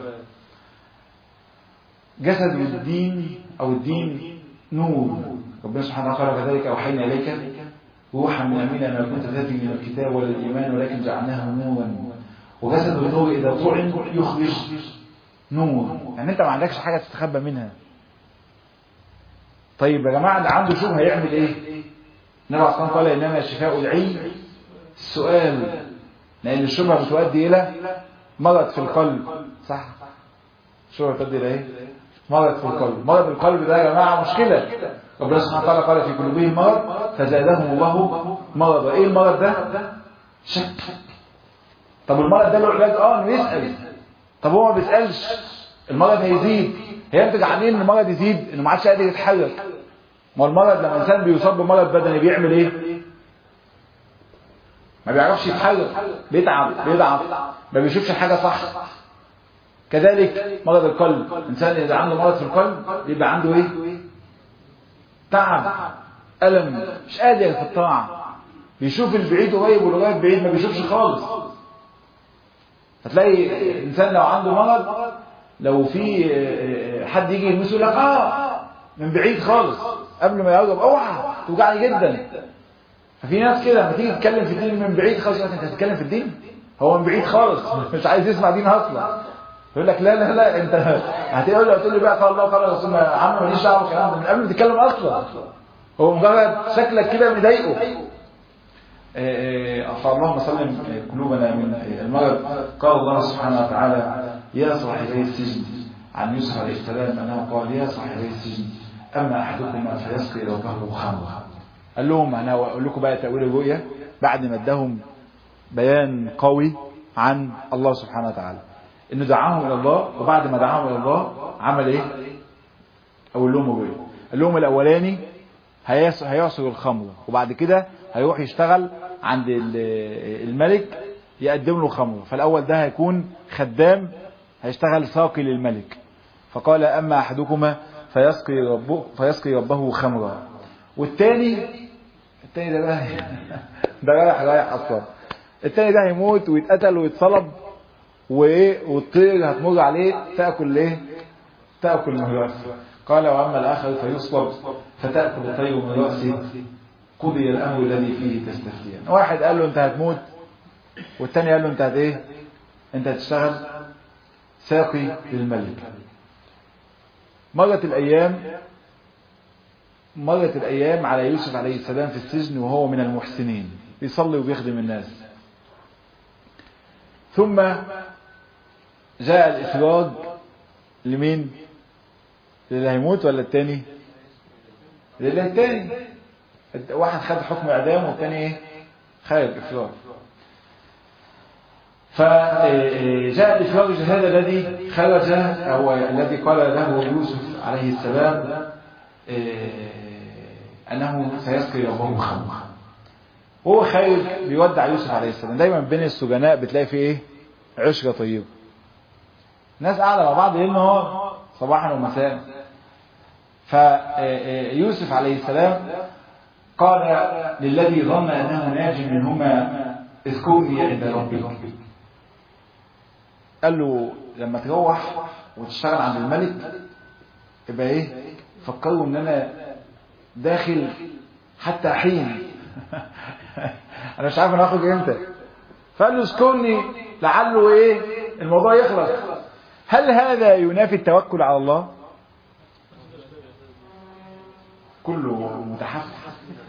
جسد الدين أو الدين نور ربنا سبحانه وتعالى كذلك أوحينا إليك روحا من أمينا ما كنت تدري من الكتاب ولا الإيمان ولكن جعلناه نورا وجسد النور إذا طعن يخرج نور يعني أنت ما عندكش حاجة تستخبى منها طيب يا جماعة اللي عنده شبهة يعمل ايه النبي عليه الصلاة والسلام قال انما شفاء العي السؤال لان الشبهة بتؤدي الى مرض في القلب صح الشبهة بتؤدي الى ايه مرض في القلب مرض القلب ده يا جماعة مشكلة ربنا سبحانه وتعالى قال في قلوبهم مرض فزادهم الله مرضا ايه المرض ده شك طب المرض ده له علاج اه انه يسأل طب هو ما بيسألش المرض هيزيد هينتج عن ايه ان المرض يزيد انه ما عادش قادر يتحرك ما هو المرض لما الانسان بيصاب بمرض بدني بيعمل ايه ما بيعرفش يتحرك بيتعب بيضعف ما بيشوفش حاجه صح كذلك مرض القلب الانسان اذا عنده مرض في القلب بيبقى عنده ايه تعب الم مش قادر في الطاعه بيشوف البعيد قريب والقريب بعيد ما بيشوفش خالص هتلاقي الانسان لو عنده مرض لو في حد يجي يلمسه لك اه من بعيد خالص قبل ما يقرب اوعى توجعني جدا ففي ناس كده لما تيجي تتكلم في الدين من بعيد خالص يقول لك انت هتتكلم في الدين هو من بعيد خالص مش عايز يسمع دين اصلا يقول لك لا لا لا انت هتقول له هتقول لي بقى قال الله قال الرسول يا عم ماليش دعوه بالكلام ده من قبل ما تتكلم اصلا هو مجرد شكلك كده مضايقه فاللهم سلم قلوبنا من المرض قال الله سبحانه وتعالى يا صاحبي السجن عن يوسف عليه السلام انه قال يا صاحبي السجن اما احدكما فيسقي ربه خمرا قال لهم انا اقول لكم بقى تاويل الرؤيا بعد ما اداهم بيان قوي عن الله سبحانه وتعالى انه دعاهم الى الله وبعد ما دعاهم الى الله عمل ايه اقول لهم الرؤيا قال لهم الاولاني هيعصر الخمر وبعد كده هيروح يشتغل عند الملك يقدم له خمر فالاول ده هيكون خدام هيشتغل ساقي للملك فقال اما احدكما فيسقي ربه فيسقي ربه خمرا والتاني التاني ده بقى ده رايح رايح اصلا التاني ده هيموت ويتقتل ويتصلب وايه والطير هتمر عليه تاكل ايه تاكل من راسه قال واما الاخر فيصلب فتاكل الطير من راسه قضي الامر الذي فيه تستفتيان واحد قال له انت هتموت والتاني قال له انت هت ايه انت هتشتغل ساقي للملك مرت الايام مرت الايام على يوسف عليه السلام في السجن وهو من المحسنين بيصلي وبيخدم الناس ثم جاء الافراج لمين للي هيموت ولا التاني للي التاني واحد خد حكم اعدام والتاني ايه خد الافراج فجاء الإفراج هذا الذي خرج أو الذي قال له يوسف عليه السلام أنه سيسقي ربه خمرا وهو خارج بيودع يوسف عليه السلام دايما بين السجناء بتلاقي فيه ايه عشرة طيبة ناس قاعدة مع بعض ليل نهار صباحا ومساء فيوسف عليه السلام قال للذي ظن أنه ناج منهما اذكرني عند ربك قال له لما تروح وتشتغل عند الملك يبقى ايه فكروا ان انا داخل حتى حين انا مش عارف انا هخرج امتى فقال له اذكرني لعله ايه الموضوع يخلص هل هذا ينافي التوكل على الله كله متحفز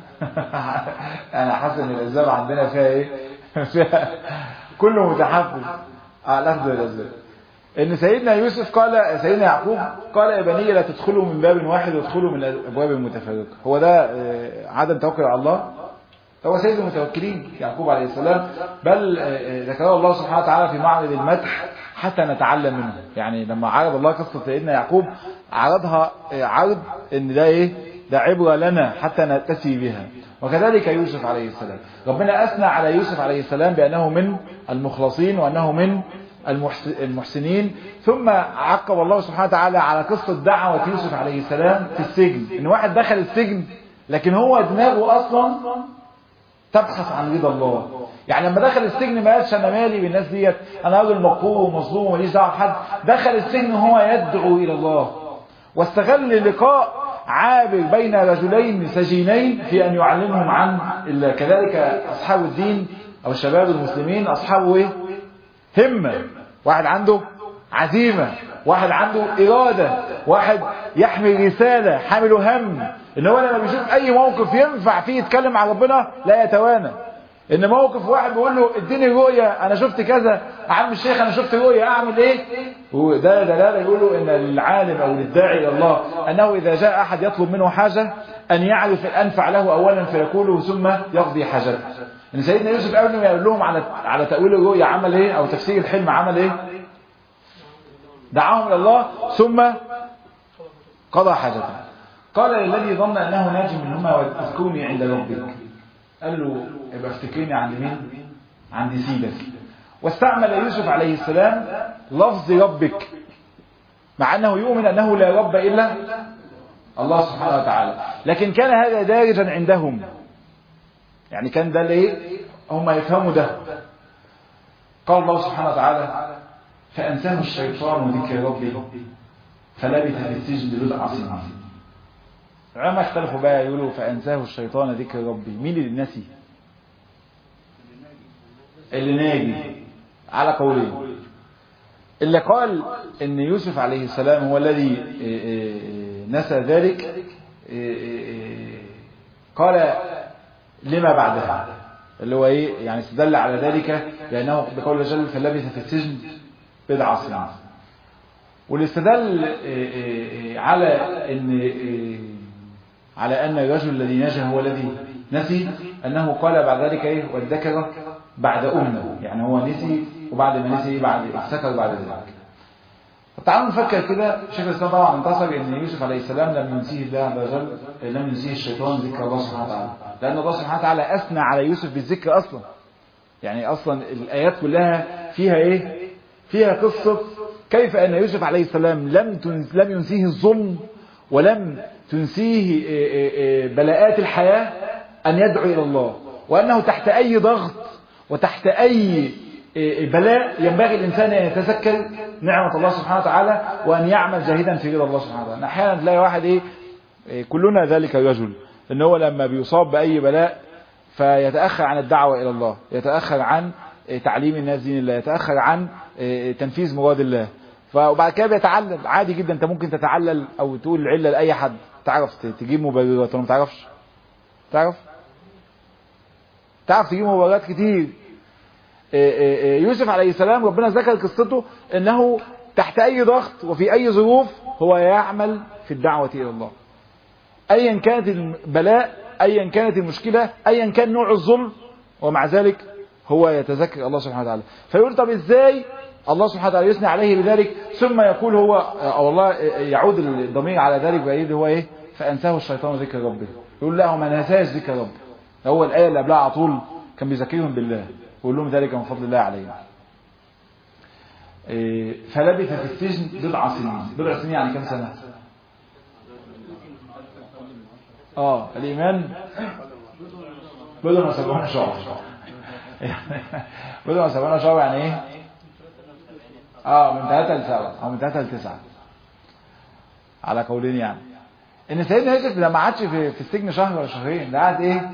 انا حاسس ان الاسباب عندنا فيها ايه فيها كله متحفز على الاخذ والاسباب ان سيدنا يوسف قال سيدنا يعقوب قال يا بني لا تدخلوا من باب واحد وادخلوا من ابواب متفرقه هو ده عدم توكل على الله هو سيد المتوكلين يعقوب عليه السلام بل ذكره الله سبحانه وتعالى في معرض المدح حتى نتعلم منه يعني لما عرض الله قصة سيدنا يعقوب عرضها عرض ان ده ايه ده عبرة لنا حتى نتسي بها وكذلك يوسف عليه السلام ربنا أثنى على يوسف عليه السلام بأنه من المخلصين وأنه من المحسنين ثم عقب الله سبحانه وتعالى على قصة دعوة يوسف عليه السلام في السجن ان واحد دخل السجن لكن هو دماغه اصلا تبحث عن رضا الله يعني لما دخل السجن ما قالش انا مالي بالناس ديت انا راجل مقهور ومظلوم وماليش دعوه بحد دخل السجن وهو يدعو الى الله واستغل لقاء عابر بين رجلين سجينين في ان يعلمهم عن الله كذلك اصحاب الدين او الشباب المسلمين اصحاب ايه همه واحد عنده عزيمه واحد عنده اراده واحد يحمل رساله حامل هم ان هو لما بيشوف اي موقف ينفع فيه يتكلم عن ربنا لا يتوانى ان موقف واحد بيقول له اديني رؤيه انا شفت كذا عم الشيخ انا شفت رؤيه اعمل ايه وده دلاله يقولوا ان للعالم او للداعي الى الله انه اذا جاء احد يطلب منه حاجه ان يعرف الانفع له اولا فيقوله ثم يقضي حاجته ان سيدنا يوسف قبل ما يقول لهم على على تاويل الرؤيا عمل ايه او تفسير الحلم عمل ايه دعاهم الى الله ثم قضى حاجته قال للذي ظن انه ناج منهما واذكرني عند ربك قال له يبقى افتكرني عند مين عند سيدك واستعمل يوسف عليه السلام لفظ ربك مع انه يؤمن انه لا رب الا الله سبحانه وتعالى لكن كان هذا دارجا عندهم يعني كان ده ليه هم يفهموا ده قال الله سبحانه وتعالى فأنساه الشيطان ذكر ربه فلبث في السجن بضع سنين العلماء اختلفوا بقى يقولوا فأنساه الشيطان ذكر ربي مين اللي نسي اللي ناجي على قولين اللي قال ان يوسف عليه السلام هو الذي نسى ذلك قال لما بعدها اللي هو ايه يعني استدل على ذلك لانه بقول جل فلبث في السجن بضع سنين والاستدل على ان على ان الرجل الذي نجا هو الذي نسي انه قال بعد ذلك ايه والذكر بعد امه يعني هو نسي وبعد ما نسي بعد افتكر بعد ذلك تعالوا نفكر كده شيخ الاسلام طبعا انتصر ان يوسف عليه السلام لم ينسيه الله عز وجل لم ينسيه الشيطان ذكر الله سبحانه وتعالى لان الله سبحانه وتعالى اثنى على يوسف بالذكر اصلا يعني اصلا الايات كلها فيها ايه فيها قصه كيف ان يوسف عليه السلام لم لم ينسيه الظلم ولم تنسيه بلاءات الحياه ان يدعو الى الله وانه تحت اي ضغط وتحت اي بلاء ينبغي الإنسان أن يتذكر نعمة الله سبحانه وتعالى وأن يعمل جاهدا في رضا الله سبحانه وتعالى أحيانا تلاقي واحد إيه كلنا ذلك الرجل إن هو لما بيصاب بأي بلاء فيتأخر عن الدعوة إلى الله يتأخر عن تعليم الناس دين الله يتأخر عن تنفيذ مراد الله وبعد كده بيتعلل عادي جدا انت ممكن تتعلل او تقول العله لاي حد تعرف تجيب مبررات ولا ما تعرفش تعرف تعرف تجيب مبررات كتير يوسف عليه السلام ربنا ذكر قصته انه تحت اي ضغط وفي اي ظروف هو يعمل في الدعوة الى الله ايا كانت البلاء ايا كانت المشكلة ايا كان نوع الظلم ومع ذلك هو يتذكر الله سبحانه وتعالى فيقول طب ازاي الله سبحانه وتعالى يثني عليه بذلك ثم يقول هو او الله يعود الضمير على ذلك بعيد هو ايه فانساه الشيطان ذكر ربه يقول لا هو ما نساش ذكر ربه هو الايه اللي قبلها على طول كان بيذكرهم بالله ويقول لهم ذلك من فضل الله علينا إيه، فلبث في السجن بضع سنين بضع سنين يعني كم سنة اه الإيمان بدون سبعون شهر بدون سبعون شهر يعني ايه اه من ثلاثة لسبعة او من ثلاثة لتسعة على قولين يعني ان سيدنا يوسف لما عادش في, في السجن شهر ولا شهرين ده قعد ايه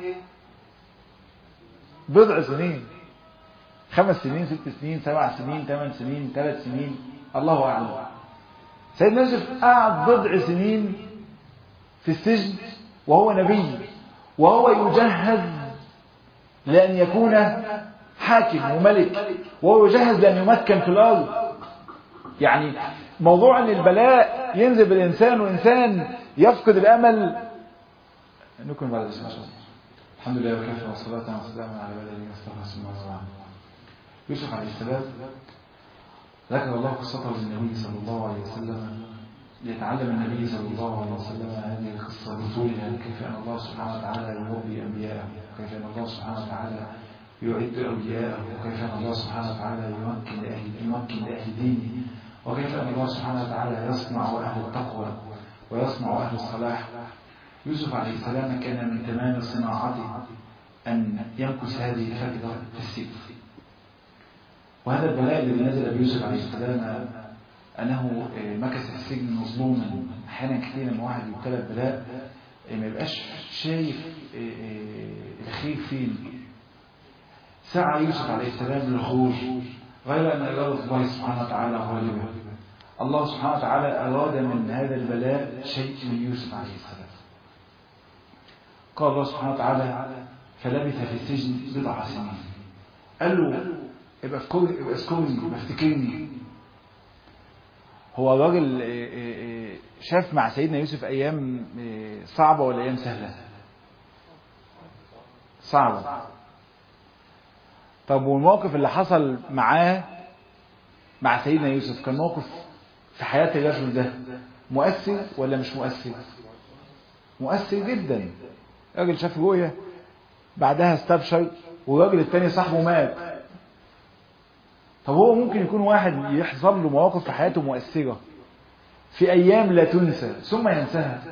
بضع سنين خمس سنين ست سنين سبع سنين ثمان سنين ثلاث سنين الله أعلم سيدنا يوسف قعد بضع سنين في السجن وهو نبي وهو يجهز لأن يكون حاكم وملك وهو يجهز لأن يمكن في الأرض يعني موضوع أن البلاء ينزل بالإنسان وإنسان يفقد الأمل نكمل بعد الاسم الحمد لله وكفى والصلاة والسلام على بلده مصطفى صلى الله عليه وسلم يوسف عليه السلام ذكر الله قصته للنبي صلى الله عليه وسلم ليتعلم النبي صلى الله عليه وسلم هذه القصة بطولها كيف أن الله سبحانه وتعالى يربي أنبياءه وكيف أن الله سبحانه وتعالى يعد أولياءه وكيف أن الله سبحانه وتعالى يمكن لأهل يمكن لأهل دينه وكيف أن الله سبحانه وتعالى يصنع أهل التقوى ويصنع أهل الصلاح يوسف عليه السلام كان من تمام صناعته أن يمكث هذه الفترة في السجن وهذا البلاء الذي نزل بيوسف عليه السلام أنه مكث في السجن مظلوما أحيانا كثير لما واحد يبتلى ببلاء ما يبقاش شايف الخير فين سعى يوسف عليه السلام للخروج غير أن إرادة الله سبحانه وتعالى غالبة الله سبحانه وتعالى أراد من هذا البلاء شيء من يوسف عليه السلام قال الله سبحانه وتعالى فلبث في السجن بضع سنين قال له ابقى اذكرني ابقى اذكرني ابقى افتكرني هو الراجل شاف مع سيدنا يوسف ايام صعبه ولا ايام سهله صعبه طب والموقف اللي حصل معاه مع سيدنا يوسف كان موقف في حياه الرجل ده مؤثر ولا مش مؤثر مؤثر جدا راجل شاف رؤيه بعدها استبشر والراجل التاني صاحبه مات طب هو ممكن يكون واحد يحصل له مواقف في حياته مؤثرة في أيام لا تنسى ثم ينساها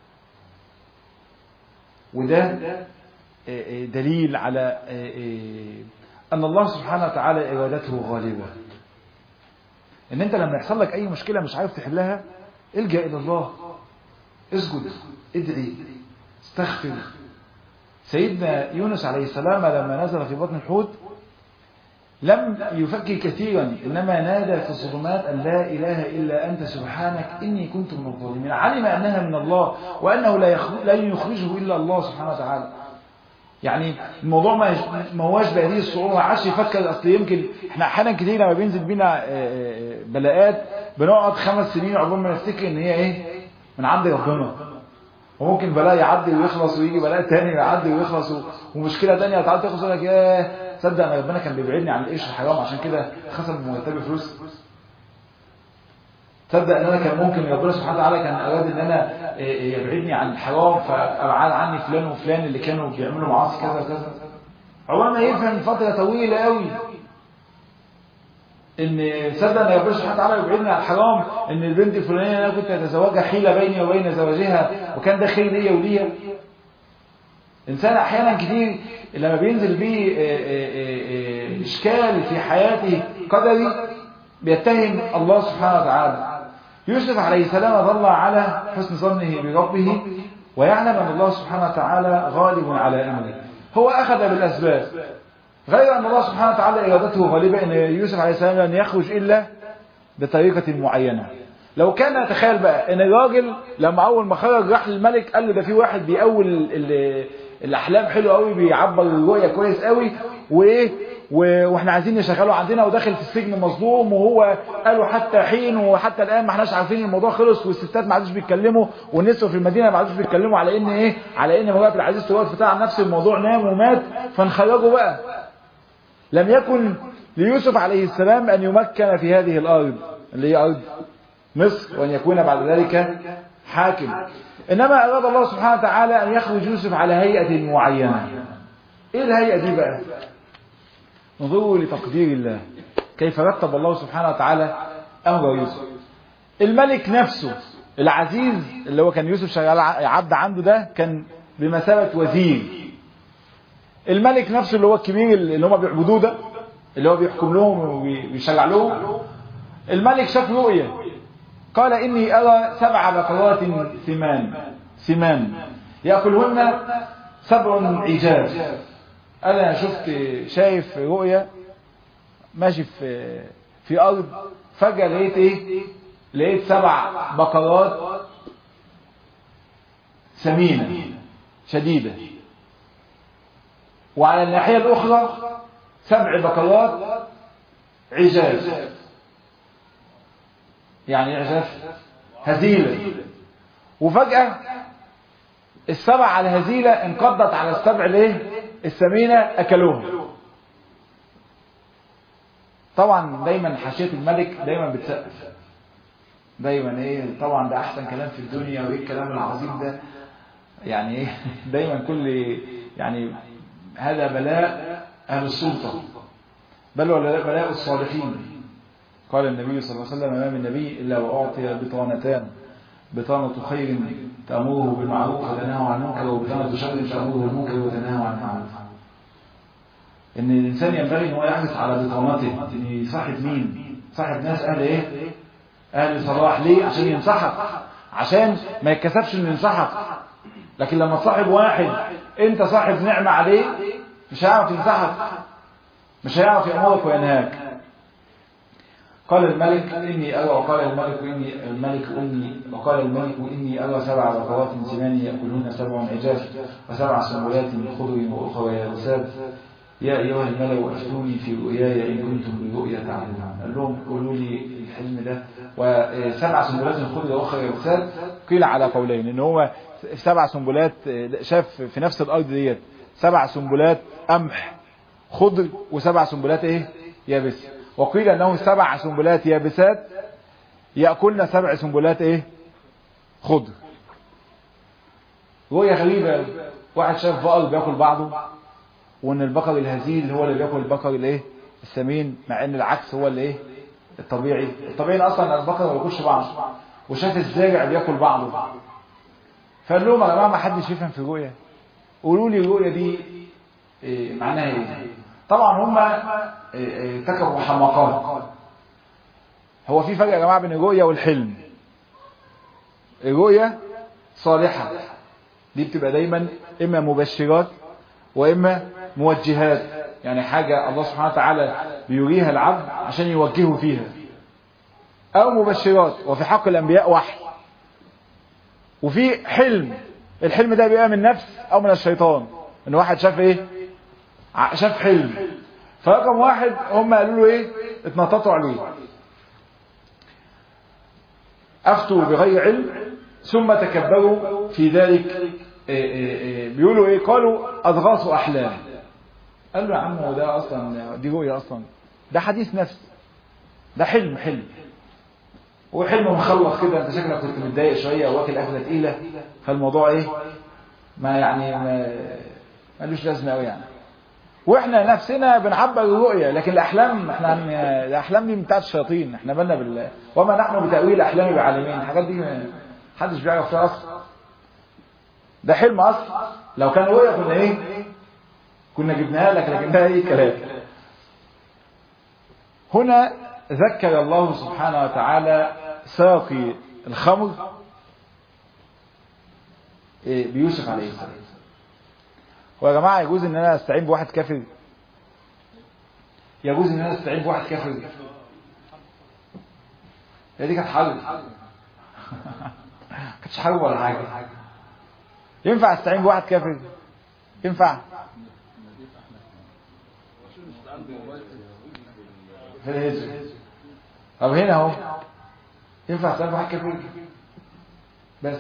وده دليل على أن الله سبحانه وتعالى إرادته غالبة إن أنت لما يحصل لك أي مشكلة مش عارف تحلها الجأ إلى الله اسجد ادعي استغفر سيدنا يونس عليه السلام لما نزل في بطن الحوت لم يفكر كثيرا إنما نادى في الظلمات أن لا إله إلا أنت سبحانك إني كنت من الظالمين علم أنها من الله وأنه لا لن يخرجه إلا الله سبحانه وتعالى يعني الموضوع ما ما هواش بهذه الصعوبة ما عادش يفكر أصل يمكن احنا أحيانا كتير لما بينزل بينا بلاءات بنقعد خمس سنين عقبال ما نفتكر إن هي إيه من عند ربنا وممكن بلاء يعدي ويخلص ويجي بلاء تاني يعدي ويخلص ومشكلة تانية تعدي تخلص يقول لك ياه تصدق ان ربنا كان بيبعدني عن القرش الحرام عشان كده خسر من مرتبي فلوس تصدق ان انا كان ممكن ربنا سبحانه وتعالى كان اراد ان انا يبعدني عن الحرام فابعد عني فلان وفلان اللي كانوا بيعملوا معاصي كذا وكذا عقبال ما يفهم فتره طويله قوي ان تصدق ان ربنا سبحانه وتعالى يبعدني عن الحرام ان البنت الفلانيه انا كنت اتزوجها حيله بيني وبين زوجها وكان ده خير ليا وليها انسان احيانا كتير لما بينزل بيه اشكال في حياته قدري بيتهم الله سبحانه وتعالى يوسف عليه السلام ظل على حسن ظنه بربه ويعلم ان الله سبحانه وتعالى غالب على امره هو اخذ بالاسباب غير ان الله سبحانه وتعالى ارادته غالبه ان يوسف عليه السلام لن يخرج الا بطريقه معينه لو كان تخيل بقى ان الراجل لما اول ما خرج راح للملك قال له ده في واحد بيقول الاحلام حلو قوي بيعبر الرؤيه كويس قوي وايه واحنا عايزين نشغله عندنا وداخل في السجن مظلوم وهو قالوا حتى حين وحتى الان ما احناش عارفين الموضوع خلص والستات ما عادوش بيتكلموا والنسوه في المدينه ما عادوش بيتكلموا على ان ايه على ان مرات العزيز تروح بتاع نفس الموضوع نام ومات فنخرجه بقى لم يكن ليوسف عليه السلام أن يمكن في هذه الأرض اللي هي أرض مصر وأن يكون بعد ذلك حاكم إنما أراد الله سبحانه وتعالى أن يخرج يوسف على هيئة معينة إيه الهيئة دي بقى انظروا لتقدير الله كيف رتب الله سبحانه وتعالى أمر يوسف الملك نفسه العزيز اللي هو كان يوسف شغال عبد عنده ده كان بمثابة وزير الملك نفسه اللي هو الكبير اللي هم بيعبدوه ده اللي هو بيحكم لهم وبيشرع لهم الملك شاف رؤية قال إني أرى سبع بقرات ثمان ثمان يأكلهن سبع عجاف أنا شفت شايف رؤية ماشي في في أرض فجأة لقيت إيه؟ لقيت سبع بقرات سمينة شديدة وعلى الناحية الأخرى سبع بقرات عجاف يعني عجاف هزيلة وفجأة السبع الهزيلة انقضت على السبع الايه السمينة أكلوها طبعا دايما حاشية الملك دايما بتسقف دايما ايه طبعا ده احسن كلام في الدنيا وايه الكلام العظيم ده يعني ايه دايما كل يعني هذا بلاء اهل السلطه بل ولا بلاء الصالحين قال النبي صلى الله عليه وسلم ما من نبي الا واعطي بطانتان بطانة خير تأمره بالمعروف وتنهى عن المنكر وبطانة شر تأمره بالمنكر وتنهى عن المعروف ان الانسان ينبغي ان هو يحرص على بطانته ان يصاحب مين صاحب ناس اهل ايه اهل صلاح ليه عشان ينصحك عشان ما يتكسفش انه ينصحك لكن لما تصاحب واحد انت صاحب نعمة عليه مش هيعرف ينصحك مش هيعرف يأمرك وينهاك قال الملك إني أرى وقال الملك إني الملك إني وقال الملك إني أرى سبع بقرات سمان يأكلون سبع عجاف وسبع سنبلات خضر وأخرى يابسات يا أيها الملأ أفتوني في رؤياي إن كنتم بالرؤيا تعلمون قال لهم قولوا لي الحلم ده وسبع سنبلات خضر وأخرى يابسات قيل على قولين إن هو سبع سنبلات شاف في نفس الأرض ديت سبع سنبلات قمح خضر وسبع سنبلات إيه يابس وقيل أنه سبع سنبلات يابسات يأكلن سبع سنبلات إيه خضر رؤية غريبة واحد شاف بقر بياكل بعضه وان البقر الهزيل هو اللي بياكل البقر الايه السمين مع ان العكس هو الايه الطبيعي الطبيعي اصلا البقر ما بياكلش بعضه وشاف الزارع بياكل بعضه فقال لهم يا جماعه ما حدش يفهم في الرؤيه قولوا لي الرؤيه دي إيه معناها ايه طبعا هم ارتكبوا حماقات هو في فرق يا جماعه بين الرؤيه والحلم الرؤيه صالحه دي بتبقى دايما اما مبشرات واما موجهات يعني حاجة الله سبحانه وتعالى بيريها العبد عشان يوجهه فيها او مبشرات وفي حق الانبياء وحي وفي حلم الحلم ده بيبقى من النفس او من الشيطان ان واحد شاف ايه شاف حلم فرقم واحد هم قالوا له ايه اتنططوا عليه افتوا بغير علم ثم تكبروا في ذلك إيه إيه إيه بيقولوا ايه قالوا اضغاث احلام قال له يا عم هو ده اصلا دي رؤيا اصلا ده حديث نفس ده حلم حلم هو حلم مخلص كده انت شكلك كنت متضايق شويه او واكل اكله تقيله فالموضوع ايه ما يعني ما ملوش لازمه قوي يعني واحنا نفسنا بنعبر الرؤيا لكن الاحلام احنا الاحلام دي بتاعت الشياطين احنا بالنا بال وما نحن بتاويل الاحلام بعالمين الحاجات دي محدش بيعرف فيها اصلا ده حلم اصلا لو كان رؤيا كنا ايه كنا جبناها لك لكن ده ايه كلام هنا ذكر الله سبحانه وتعالى ساقي الخمر إيه بيوسف عليه السلام ويا جماعة يجوز ان انا استعين بواحد كافر يجوز ان انا استعين بواحد كافر هي دي كانت حرب كانتش حرب ولا حاجة ينفع استعين بواحد كافر ينفع في الهجر طب هنا اهو ينفع استعين بواحد كافر بس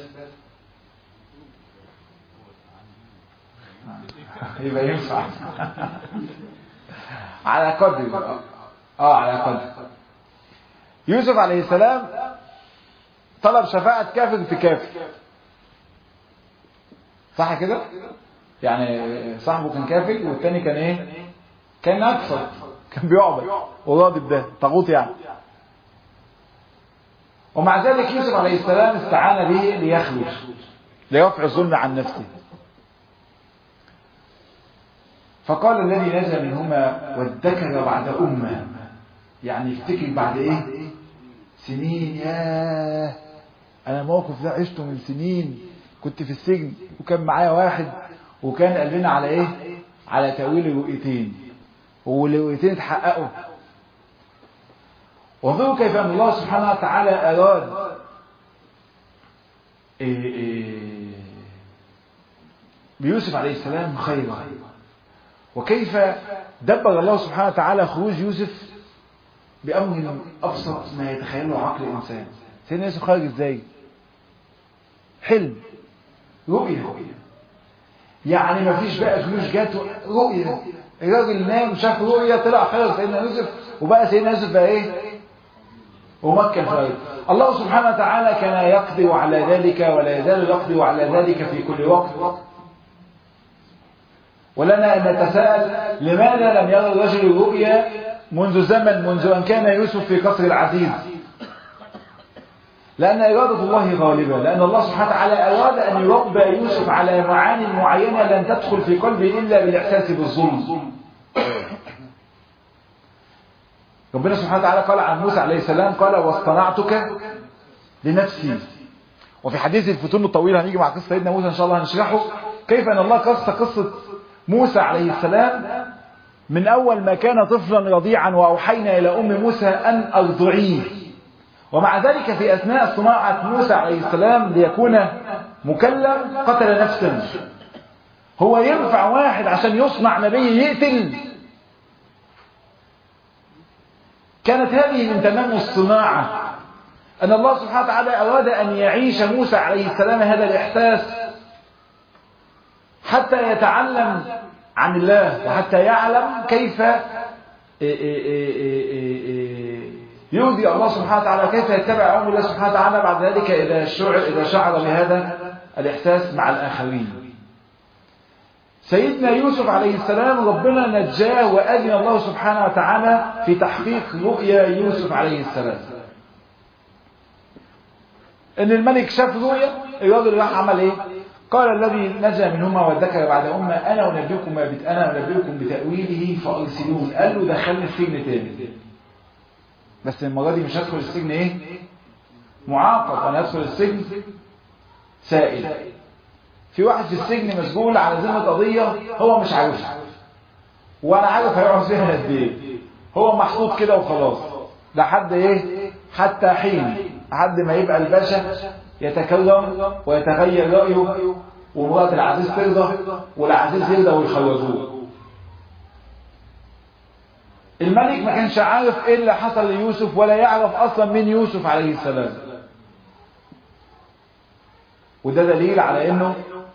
يبقى ينفع على قدر اه على قدر يوسف عليه السلام طلب شفاعة كافر في كافر صح كده يعني صاحبه كان كافر والتاني كان ايه كان اكثر كان بيعبد وراضي بده طاغوت يعني ومع ذلك يوسف عليه السلام استعان به ليخرج ليرفع الظلم عن نفسه فقال الذي نجا منهما وادكر بعد أمة يعني افتكر بعد ايه سنين ياه انا الموقف ده عشته من سنين كنت في السجن وكان معايا واحد وكان قال لنا على ايه على تأويل الرؤيتين والرؤيتين اتحققوا وانظروا كيف ان الله سبحانه وتعالى اراد إيه إيه بيوسف عليه السلام خيرا وكيف دبر الله سبحانه وتعالى خروج يوسف بأمر أبسط ما يتخيله عقل الإنسان سيدنا يوسف خرج إزاي حلم رؤية يعني ما فيش بقى فلوس جات رؤية الراجل نام شاف رؤية طلع خير سيدنا يوسف وبقى سيدنا يوسف بقى ايه ومكن خير الله سبحانه وتعالى كان يقدر على ذلك ولا يزال يقدر على ذلك في كل وقت ولنا أن نتساءل لماذا لم يرى الرجل الرؤيا منذ زمن منذ أن كان يوسف في قصر العزيز لأن إرادة الله غالبة لأن الله سبحانه وتعالى أراد أن يربى يوسف على معاني معينة لن تدخل في قلبه إلا بالإحساس بالظلم ربنا سبحانه وتعالى قال عن موسى عليه السلام قال واصطنعتك لنفسي وفي حديث الفتون الطويل هنيجي مع قصة سيدنا موسى إن شاء الله هنشرحه كيف أن الله قص قصة موسى عليه السلام من أول ما كان طفلا رضيعا وأوحينا إلى أم موسى أن أرضعيه ومع ذلك في أثناء صناعة موسى عليه السلام ليكون مكلم قتل نفسا هو ينفع واحد عشان يصنع نبي يقتل كانت هذه من تمام الصناعة أن الله سبحانه وتعالى أراد أن يعيش موسى عليه السلام هذا الإحساس حتى يتعلم عن الله وحتى يعلم كيف يرضي الله سبحانه وتعالى كيف يتبع أمر الله سبحانه وتعالى بعد ذلك إذا شعر, إذا شعر بهذا الإحساس مع الآخرين سيدنا يوسف عليه السلام ربنا نجاه وأذن الله سبحانه وتعالى في تحقيق رؤيا يوسف عليه السلام ان الملك شاف رؤيا الراجل راح عمل ايه قال الذي نجا منهما وذكر بعد أمة أنا أنبئكم بت... أنا أنبئكم بتأويله فأرسلون قال له دخلني السجن تاني بس المرة دي مش هدخل السجن إيه معاقب أنا هدخل السجن سائل في واحد في السجن مسجون على ذمة قضية هو مش عارفها وأنا عارف هيقعد فيها قد إيه هو محطوط كده وخلاص لحد إيه حتى حين لحد ما يبقى الباشا يتكلم ويتغير رأيه ومرات العزيز ترضى والعزيز يرضى ويخرجوه الملك ما كانش عارف ايه اللي حصل ليوسف ولا يعرف اصلا مين يوسف عليه السلام وده دليل على انه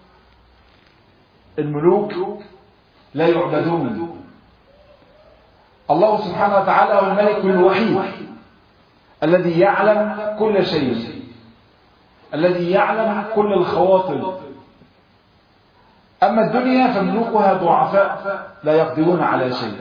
الملوك لا يعبدون الله سبحانه وتعالى هو الملك الوحيد الذي يعلم كل شيء الذي يعلم كل الخواطر أما الدنيا فملوكها ضعفاء لا يقدرون على شيء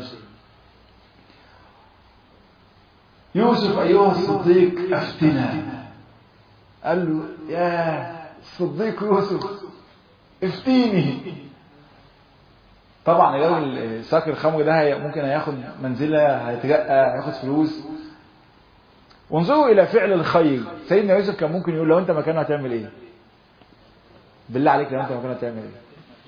يوسف أيها الصديق أفتنا قال له يا الصديق يوسف افتيني طبعا الراجل ساكر الخمر ده ممكن هياخد منزله هيترقى هياخد فلوس وانظروا الى فعل الخير سيدنا يوسف كان ممكن يقول لو انت مكانه هتعمل ايه بالله عليك لو انت مكانه هتعمل ايه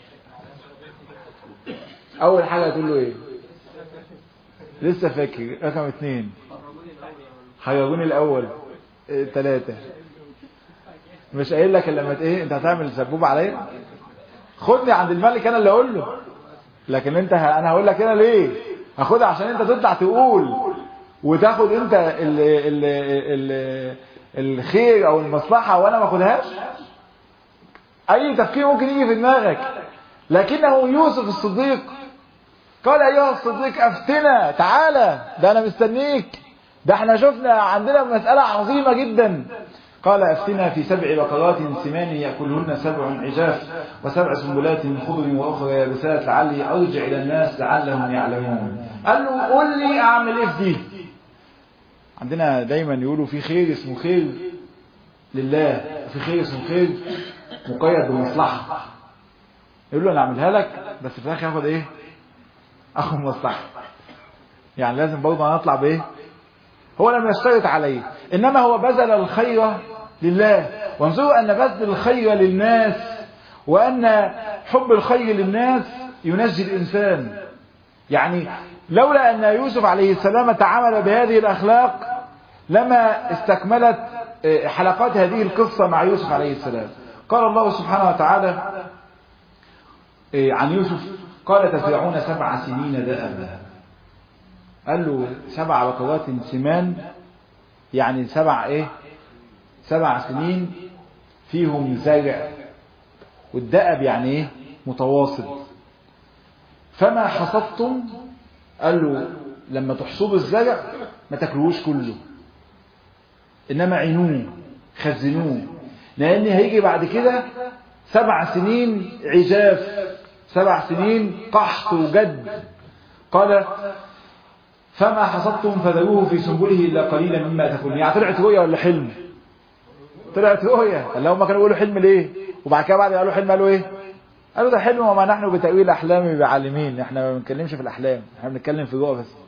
اول حاجه هتقول له ايه لسه فاكر رقم اتنين حيروني الاول اه تلاتة مش قايل لك لما ايه انت هتعمل سبوب عليا خدني عند الملك انا اللي اقول له لكن انت ه... انا هقول لك هنا ليه هاخدها عشان انت تطلع تقول وتاخد انت ال ال ال الخير او المصلحه وانا ما اخدهاش اي تفكير ممكن يجي في دماغك لكنه يوسف الصديق قال ايها الصديق افتنا تعالى ده انا مستنيك ده احنا شفنا عندنا مسألة عظيمة جدا قال افتنا في سبع بقرات سمان يأكلهن سبع عجاف وسبع سنبلات خضر واخرى يابسات لعلي ارجع الى الناس لعلهم يعلمون قال له قل لي اعمل ايه في دي عندنا دايما يقولوا في خير اسمه خير لله وفي خير اسمه خير مقيد بمصلحة يقول له انا اعملها لك بس في الاخر هاخد ايه اخد مصلحة يعني لازم برضه نطلع بايه هو لم يشترط عليه انما هو بذل الخير لله وانظروا ان بذل الخير للناس وان حب الخير للناس ينجي الانسان يعني لولا ان يوسف عليه السلام تعامل بهذه الاخلاق لما استكملت حلقات هذه القصة مع يوسف عليه السلام قال الله سبحانه وتعالى عن يوسف قال تزرعون سبع سنين دأبا قال له سبع بقرات سمان يعني سبع ايه سبع سنين فيهم زرع والدأب يعني ايه متواصل فما حصدتم قال له لما تحصدوا الزرع ما تاكلوش كله انما عينوه خزنوه لان هيجي بعد كده سبع سنين عجاف سبع سنين قحط وجد قال فما حصدتم فذروه في سنبله الا قليلا مما تاكلون يعني طلعت رؤيا ولا حلم طلعت رؤيا اللي هم كانوا يقولوا حلم ليه وبعد كده بعد ما قالوا حلم قالوا ايه قالوا ده حلم وما نحن بتاويل الاحلام بعالمين احنا ما بنتكلمش في الاحلام احنا بنتكلم في الرؤى بس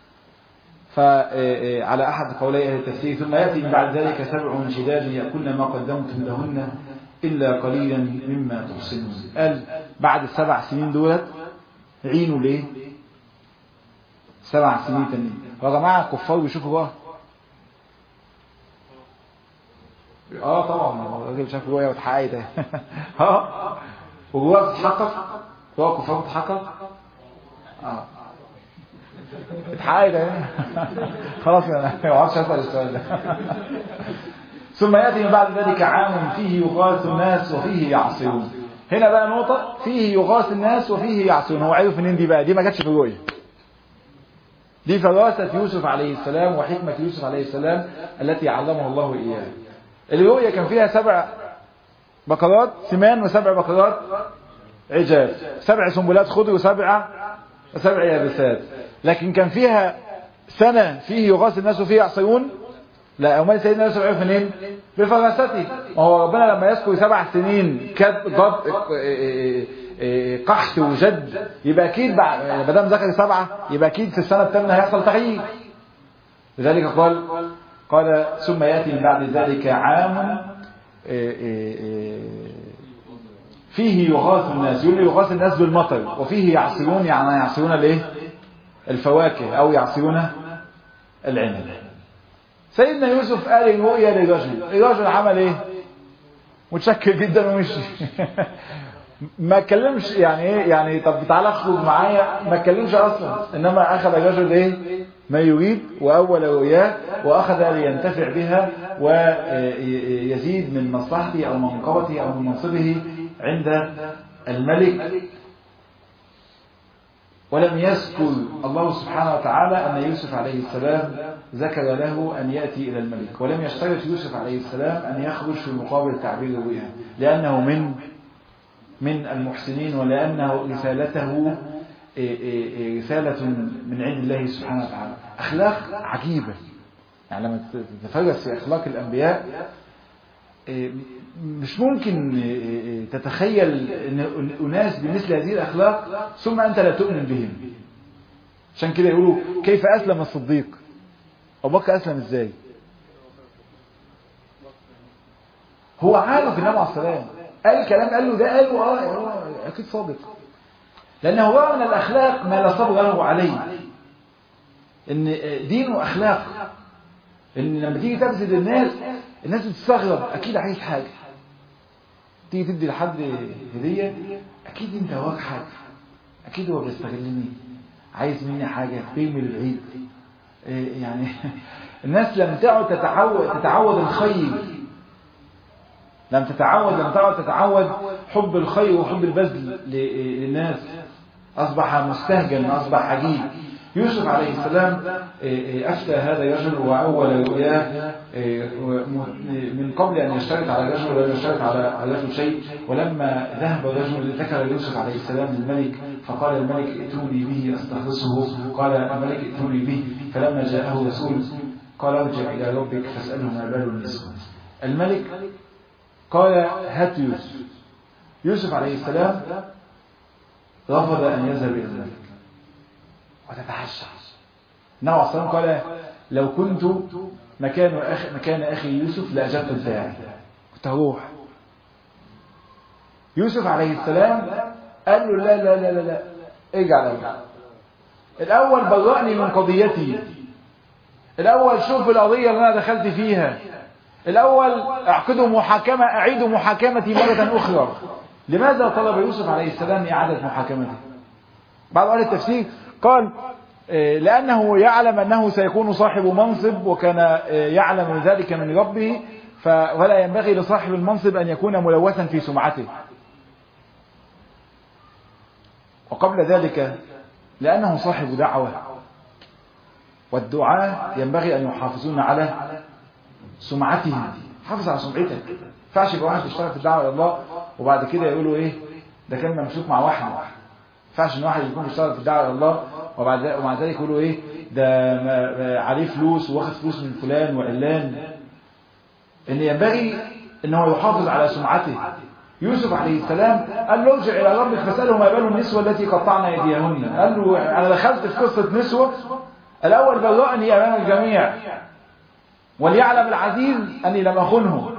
فعلى أحد قولي أهل التفسير ثم يأتي من بعد ذلك سبع شداد يأكلن ما قدمتم لهن إلا قليلا مما تحسنون قال بعد السبع سنين دولت عينوا ليه سبع سنين تانيين يا جماعة الكفار بيشوفوا رؤى اه طبعا الراجل شاف رؤيا واتحققت اه وجواه بتتحقق جواه الكفار بتتحقق اه اتحققت اهي خلاص انا ما اعرفش اسال السؤال ده ثم ياتي من بعد ذلك عام فيه يغاث الناس وفيه يعصرون هنا بقى نقطة فيه يغاث الناس وفيه يعصرون هو عرف منين دي بقى دي ما جاتش في الرؤية دي فراسة يوسف عليه السلام وحكمة يوسف عليه السلام التي علمه الله إياها الرؤية كان فيها سبع بقرات سمان وسبع بقرات عجاف سبع سنبلات خضر وسبع وسبع يابسات لكن كان فيها سنة فيه يغاث الناس وفيه يعصرون لا امال سيدنا يوسف عرف منين بفراسته ما هو ربنا لما يذكر سبع سنين كد قحط وجد يبقى اكيد ما دام ذكر سبعه يبقى اكيد في السنه الثامنه هيحصل تغيير لذلك قال قال ثم ياتي من بعد ذلك عام فيه يغاث الناس يقول لي يغاث الناس بالمطر وفيه يعصرون يعني يعصرون الايه الفواكه او يعصرون العنب سيدنا يوسف قال الرؤيا للرجل الرجل عمل ايه متشكر جدا ومشي ما اتكلمش يعني ايه يعني طب تعالى اخرج معايا ما اتكلمش اصلا انما اخذ الرجل ايه ما يريد واول رؤياه واخذ لينتفع بها ويزيد من مصلحته او منقبته او من منصبه عند الملك ولم يذكر الله سبحانه وتعالى أن يوسف عليه السلام ذكر له أن يأتي إلى الملك ولم يشترط يوسف عليه السلام أن يخرج في مقابل تعبير الرؤيا لأنه من من المحسنين ولأنه رسالته رسالة من عند الله سبحانه وتعالى أخلاق عجيبة يعني لما تتفرس في أخلاق الأنبياء مش ممكن تتخيل ان اناس بمثل هذه الاخلاق ثم انت لا تؤمن بهم عشان كده يقولوا كيف اسلم الصديق ابو بكر اسلم ازاي هو عارف النبي عليه السلام قال كلام قال له ده قال له اه اكيد صادق لانه هو من الاخلاق ما لا صبر له عليه ان دينه اخلاق ان لما تيجي تبذل الناس الناس بتستغرب اكيد عايز حاجه تيجي تدي لحد هديه اكيد انت هواك حاجه اكيد هو بيستغلني عايز مني حاجه بيرمي للعيد إيه يعني الناس لم تعد تتعود تتعود الخير لم تتعود لم تعد تتعود حب الخير وحب البذل للناس أصبح مستهجن أصبح عجيب يوسف عليه السلام أفتى هذا الرجل وأول رؤياه من قبل أن يشترط على الرجل ولم يشترط على الرجل شيء ولما ذهب الرجل ذكر يوسف عليه السلام للملك فقال الملك ائتوني به أستخلصه قال الملك ائتوني به فلما جاءه رسول قال ارجع إلى ربك فاسأله ما بال النسوة الملك قال هات يوسف يوسف عليه السلام رفض أن يذهب إلى الملك وتتحشى النبي عليه الصلاة قال لو كنت مكان أخي, مكان أخي يوسف لأجبت الداعي كنت هروح يوسف عليه السلام قال له لا لا لا لا, لا. ارجع ارجع الأول برأني من قضيتي الأول شوف القضية اللي أنا دخلت فيها الأول اعقدوا محاكمة أعيدوا محاكمتي مرة أخرى لماذا طلب يوسف عليه السلام إعادة محاكمته بعض أهل التفسير قال لأنه يعلم أنه سيكون صاحب منصب وكان يعلم ذلك من ربه ولا ينبغي لصاحب المنصب أن يكون ملوثا في سمعته وقبل ذلك لأنه صاحب دعوة والدعاء ينبغي أن يحافظون على سمعتهم حافظ على سمعتك ينفعش يبقى واحد يشتغل في الدعوة إلى الله وبعد كده يقولوا إيه ده كان ممسوك مع واحدة ينفعش ان واحد يكون بيشتغل في الدعوه الى الله وبعد ومع ذلك يقولوا ايه ده عليه فلوس واخد فلوس من فلان وعلان ان ينبغي ان هو يحافظ على سمعته يوسف عليه السلام قال له ارجع الى ربك فاساله ما بال النسوه التي قطعن ايديهن قال له انا دخلت في قصه نسوه الاول برأني امام الجميع وليعلم العزيز اني لم اخنه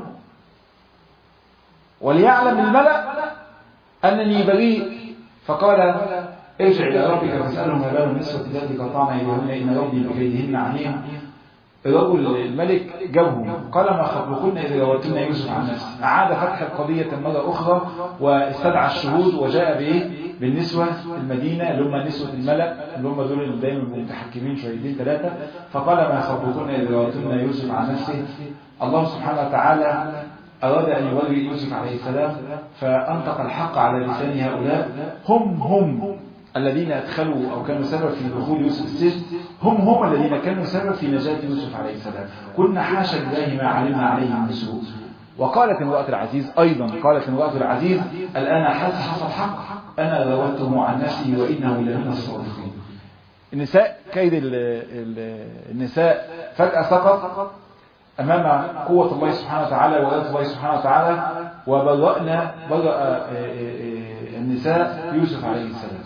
وليعلم الملأ انني بريء فقال ارجع إلى ربك فاسأله ما بال النسوة التي قطعن أيديهن إن ربي بكيدهن عليم الرجل الملك جابهم قال ما خطبكن إذا راودتن يوسف عن نفسه أعاد فتح القضية مرة أخرى واستدعى الشهود وجاء بإيه بالنسوة المدينة اللي هم نسوة الملأ اللي هم دول اللي دايما متحكمين شويتين ثلاثة فقال ما خطبكن إذا راودتن يوسف عن نفسه الله سبحانه وتعالى أراد أن يوري يوسف عليه السلام فأنطق الحق على لسان هؤلاء هم هم الذين أدخلوا أو كانوا سبب في دخول يوسف السجن هم هم الذين كانوا سبب في نجاة يوسف عليه السلام كنا حاشا لله ما علمنا عليه من سوء وقالت امرأة العزيز أيضا قالت امرأة العزيز الآن حس حصل حق أنا راودته عن نفسي وإنه لمن الصادقين النساء كيد ال ال النساء فجأة سقط أمام قوة الله سبحانه وتعالى وإرادة الله سبحانه وتعالى وبرأنا برأ النساء يوسف عليه السلام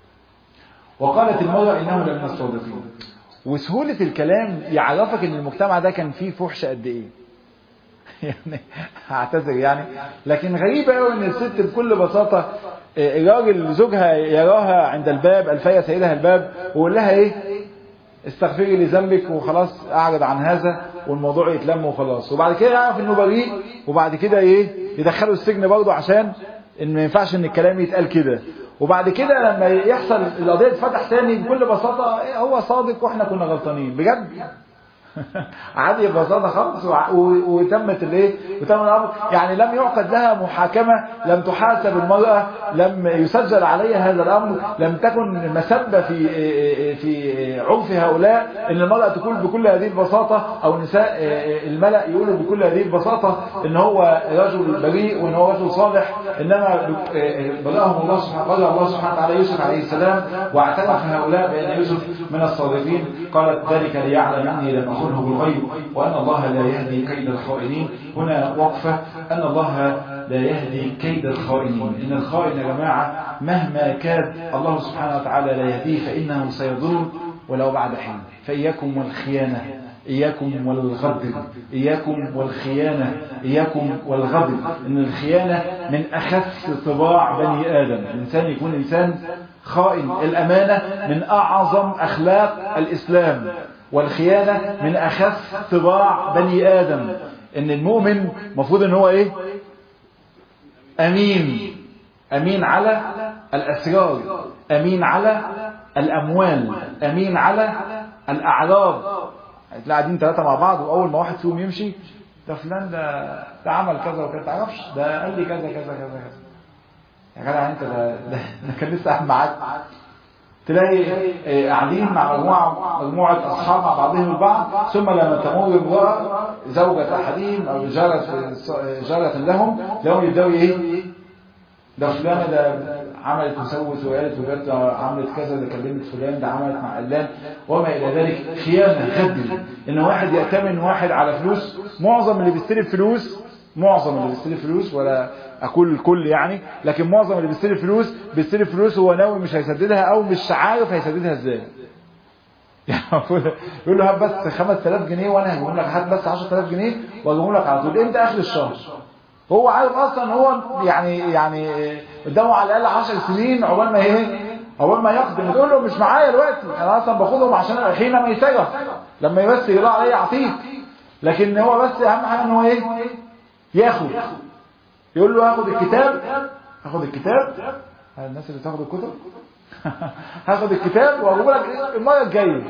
وقالت المرأة إنه لمن الصادقين وسهولة الكلام يعرفك ان المجتمع ده كان فيه فحش قد ايه يعني هعتذر يعني لكن غريبة قوي ان الست بكل بساطة الراجل زوجها يراها عند الباب الفيا سيدها الباب ويقول لها ايه استغفري لذنبك وخلاص اعرض عن هذا والموضوع يتلم وخلاص وبعد كده يعرف انه بريء وبعد كده ايه يدخله السجن برضه عشان ان ما ينفعش ان الكلام يتقال كده وبعد كده لما يحصل القضيه تفتح تاني بكل بساطه هو صادق واحنا كنا غلطانين بجد عادي ببساطة خالص وتمت الايه وتم الامر يعني لم يعقد لها محاكمة لم تحاسب المرأة لم يسجل عليها هذا الامر لم تكن مسبة في في عرف هؤلاء ان المرأة تقول بكل هذه البساطة او نساء الملأ يقولوا بكل هذه البساطة ان هو رجل بريء وان هو رجل صالح انما بلغهم الله سبحانه بلغ الله سبحانه وتعالى يوسف عليه السلام واعترف هؤلاء بان يوسف من الصادقين قالت ذلك ليعلم اني لم اخنه بالغيب وان الله لا يهدي كيد الخائنين هنا وقفه ان الله لا يهدي كيد الخائنين ان الخائن يا جماعه مهما كاد الله سبحانه وتعالى لا يهديه فانه سيضر ولو بعد حين فاياكم والخيانه إياكم والغدر إياكم والخيانة إياكم والغدر إن الخيانة من أخف طباع بني آدم الإنسان يكون إنسان خائن الأمانة من أعظم أخلاق الإسلام والخيانة من أخف طباع بني آدم إن المؤمن مفروض إن هو إيه أمين أمين على الأسرار أمين على الأموال أمين على الأعراض هتلاقي قاعدين ثلاثة مع بعض وأول ما واحد فيهم يمشي ده فلان ده ده عمل كذا وكذا تعرفش ده قال لي كذا كذا كذا كذا يا جدع انت ده, ده, ده كان لسه قاعد معاك تلاقي آه، قاعدين مع مجموعة مجموعة أصحاب مع بعضهم البعض ثم لما تمر امرأة زوجة أحدهم أو جارة جارة لهم لهم يبدأوا إيه؟ ده فلانة ده عملت وسوت وقالت وجت عملت كذا ده كلمت فلان ده عملت مع علان وما إلى ذلك خيانة خدل إن واحد يأتمن واحد على فلوس معظم اللي بيستلف فلوس معظم اللي بيستلف فلوس ولا اقول الكل يعني لكن معظم اللي بيستلف فلوس بيستلف فلوس هو ناوي مش هيسددها او مش عارف هيسددها ازاي يعني يقول له هات بس 5000 جنيه وانا هجيب لك هات بس 10000 جنيه واجيبهم لك على طول امتى اخر الشهر هو عارف اصلا هو يعني يعني قدامه على الاقل 10 سنين عقبال ما ايه عقبال ما يقدم تقول له مش معايا دلوقتي انا اصلا باخدهم عشان حينما يتجه لما بس يطلع عليا اعطيك لكن هو بس اهم حاجه ان هو ايه ياخد يقول له هاخد الكتاب هاخد الكتاب الناس اللي تاخد الكتب هاخد الكتاب واجيبه لك المره الجايه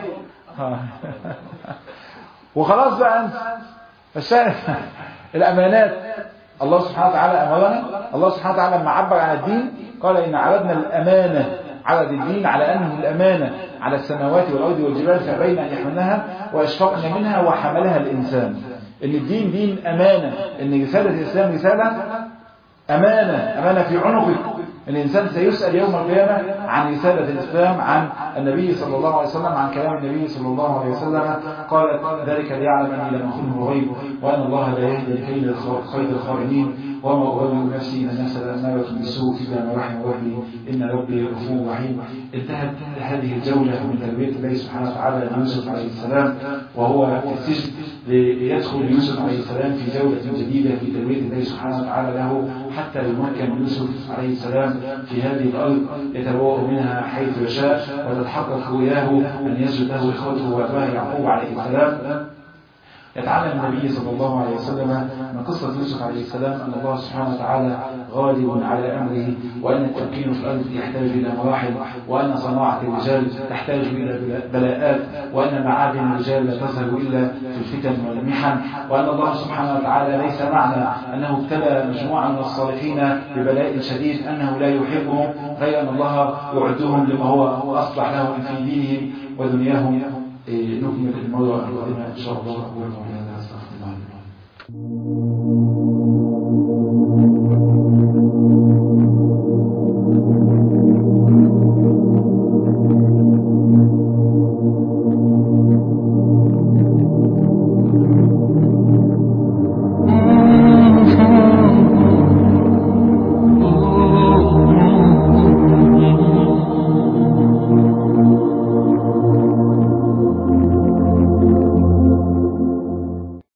وخلاص بقى انت الشاهد الامانات الله سبحانه وتعالى امرنا الله سبحانه وتعالى لما عبر عن الدين قال ان عرضنا الامانه عرض الدين على انه الامانه على السماوات والارض والجبال فبين ان يحملنها واشفقن منها وحملها الانسان ان الدين دين امانه ان رساله الاسلام رساله امانه امانه في عنقك الإنسان سيسأل يوم القيامة عن رسالة الإسلام عن النبي صلى الله عليه وسلم عن كلام النبي صلى الله عليه وسلم قال ذلك ليعلم أني لم أخنه الغيب وأن الله لا يهدي الكيد خير الخائنين وما أبرئ نفسي إن النفس لأمارة بالسوء إلا ما رحم ربي إن ربي غفور رحيم انتهت هذه الجولة من تربية الله سبحانه وتعالى ليوسف عليه السلام وهو في السجن ليدخل يوسف عليه السلام في جولة جديدة في تربية الله سبحانه وتعالى له حتى يمكن يوسف عليه السلام في هذه الأرض يتبوأ منها حيث يشاء وتتحقق رؤياه أن يسجد له إخوته وأباه يعقوب عليه السلام يتعلم النبي صلى الله عليه وسلم من قصة يوسف عليه السلام أن الله سبحانه وتعالى غالب على أمره وأن التمكين في الأرض يحتاج إلى مراحل وأن صناعة الرجال تحتاج إلى بلاءات وأن معادن الرجال لا تظهر إلا في الفتن والمحن وأن الله سبحانه وتعالى ليس معنى أنه ابتلى مجموعة من الصالحين ببلاء شديد أنه لا يحبهم غير أن الله يعدهم لما هو أصلح لهم في دينهم ودنياهم نكمل المرة القادمة إن شاء الله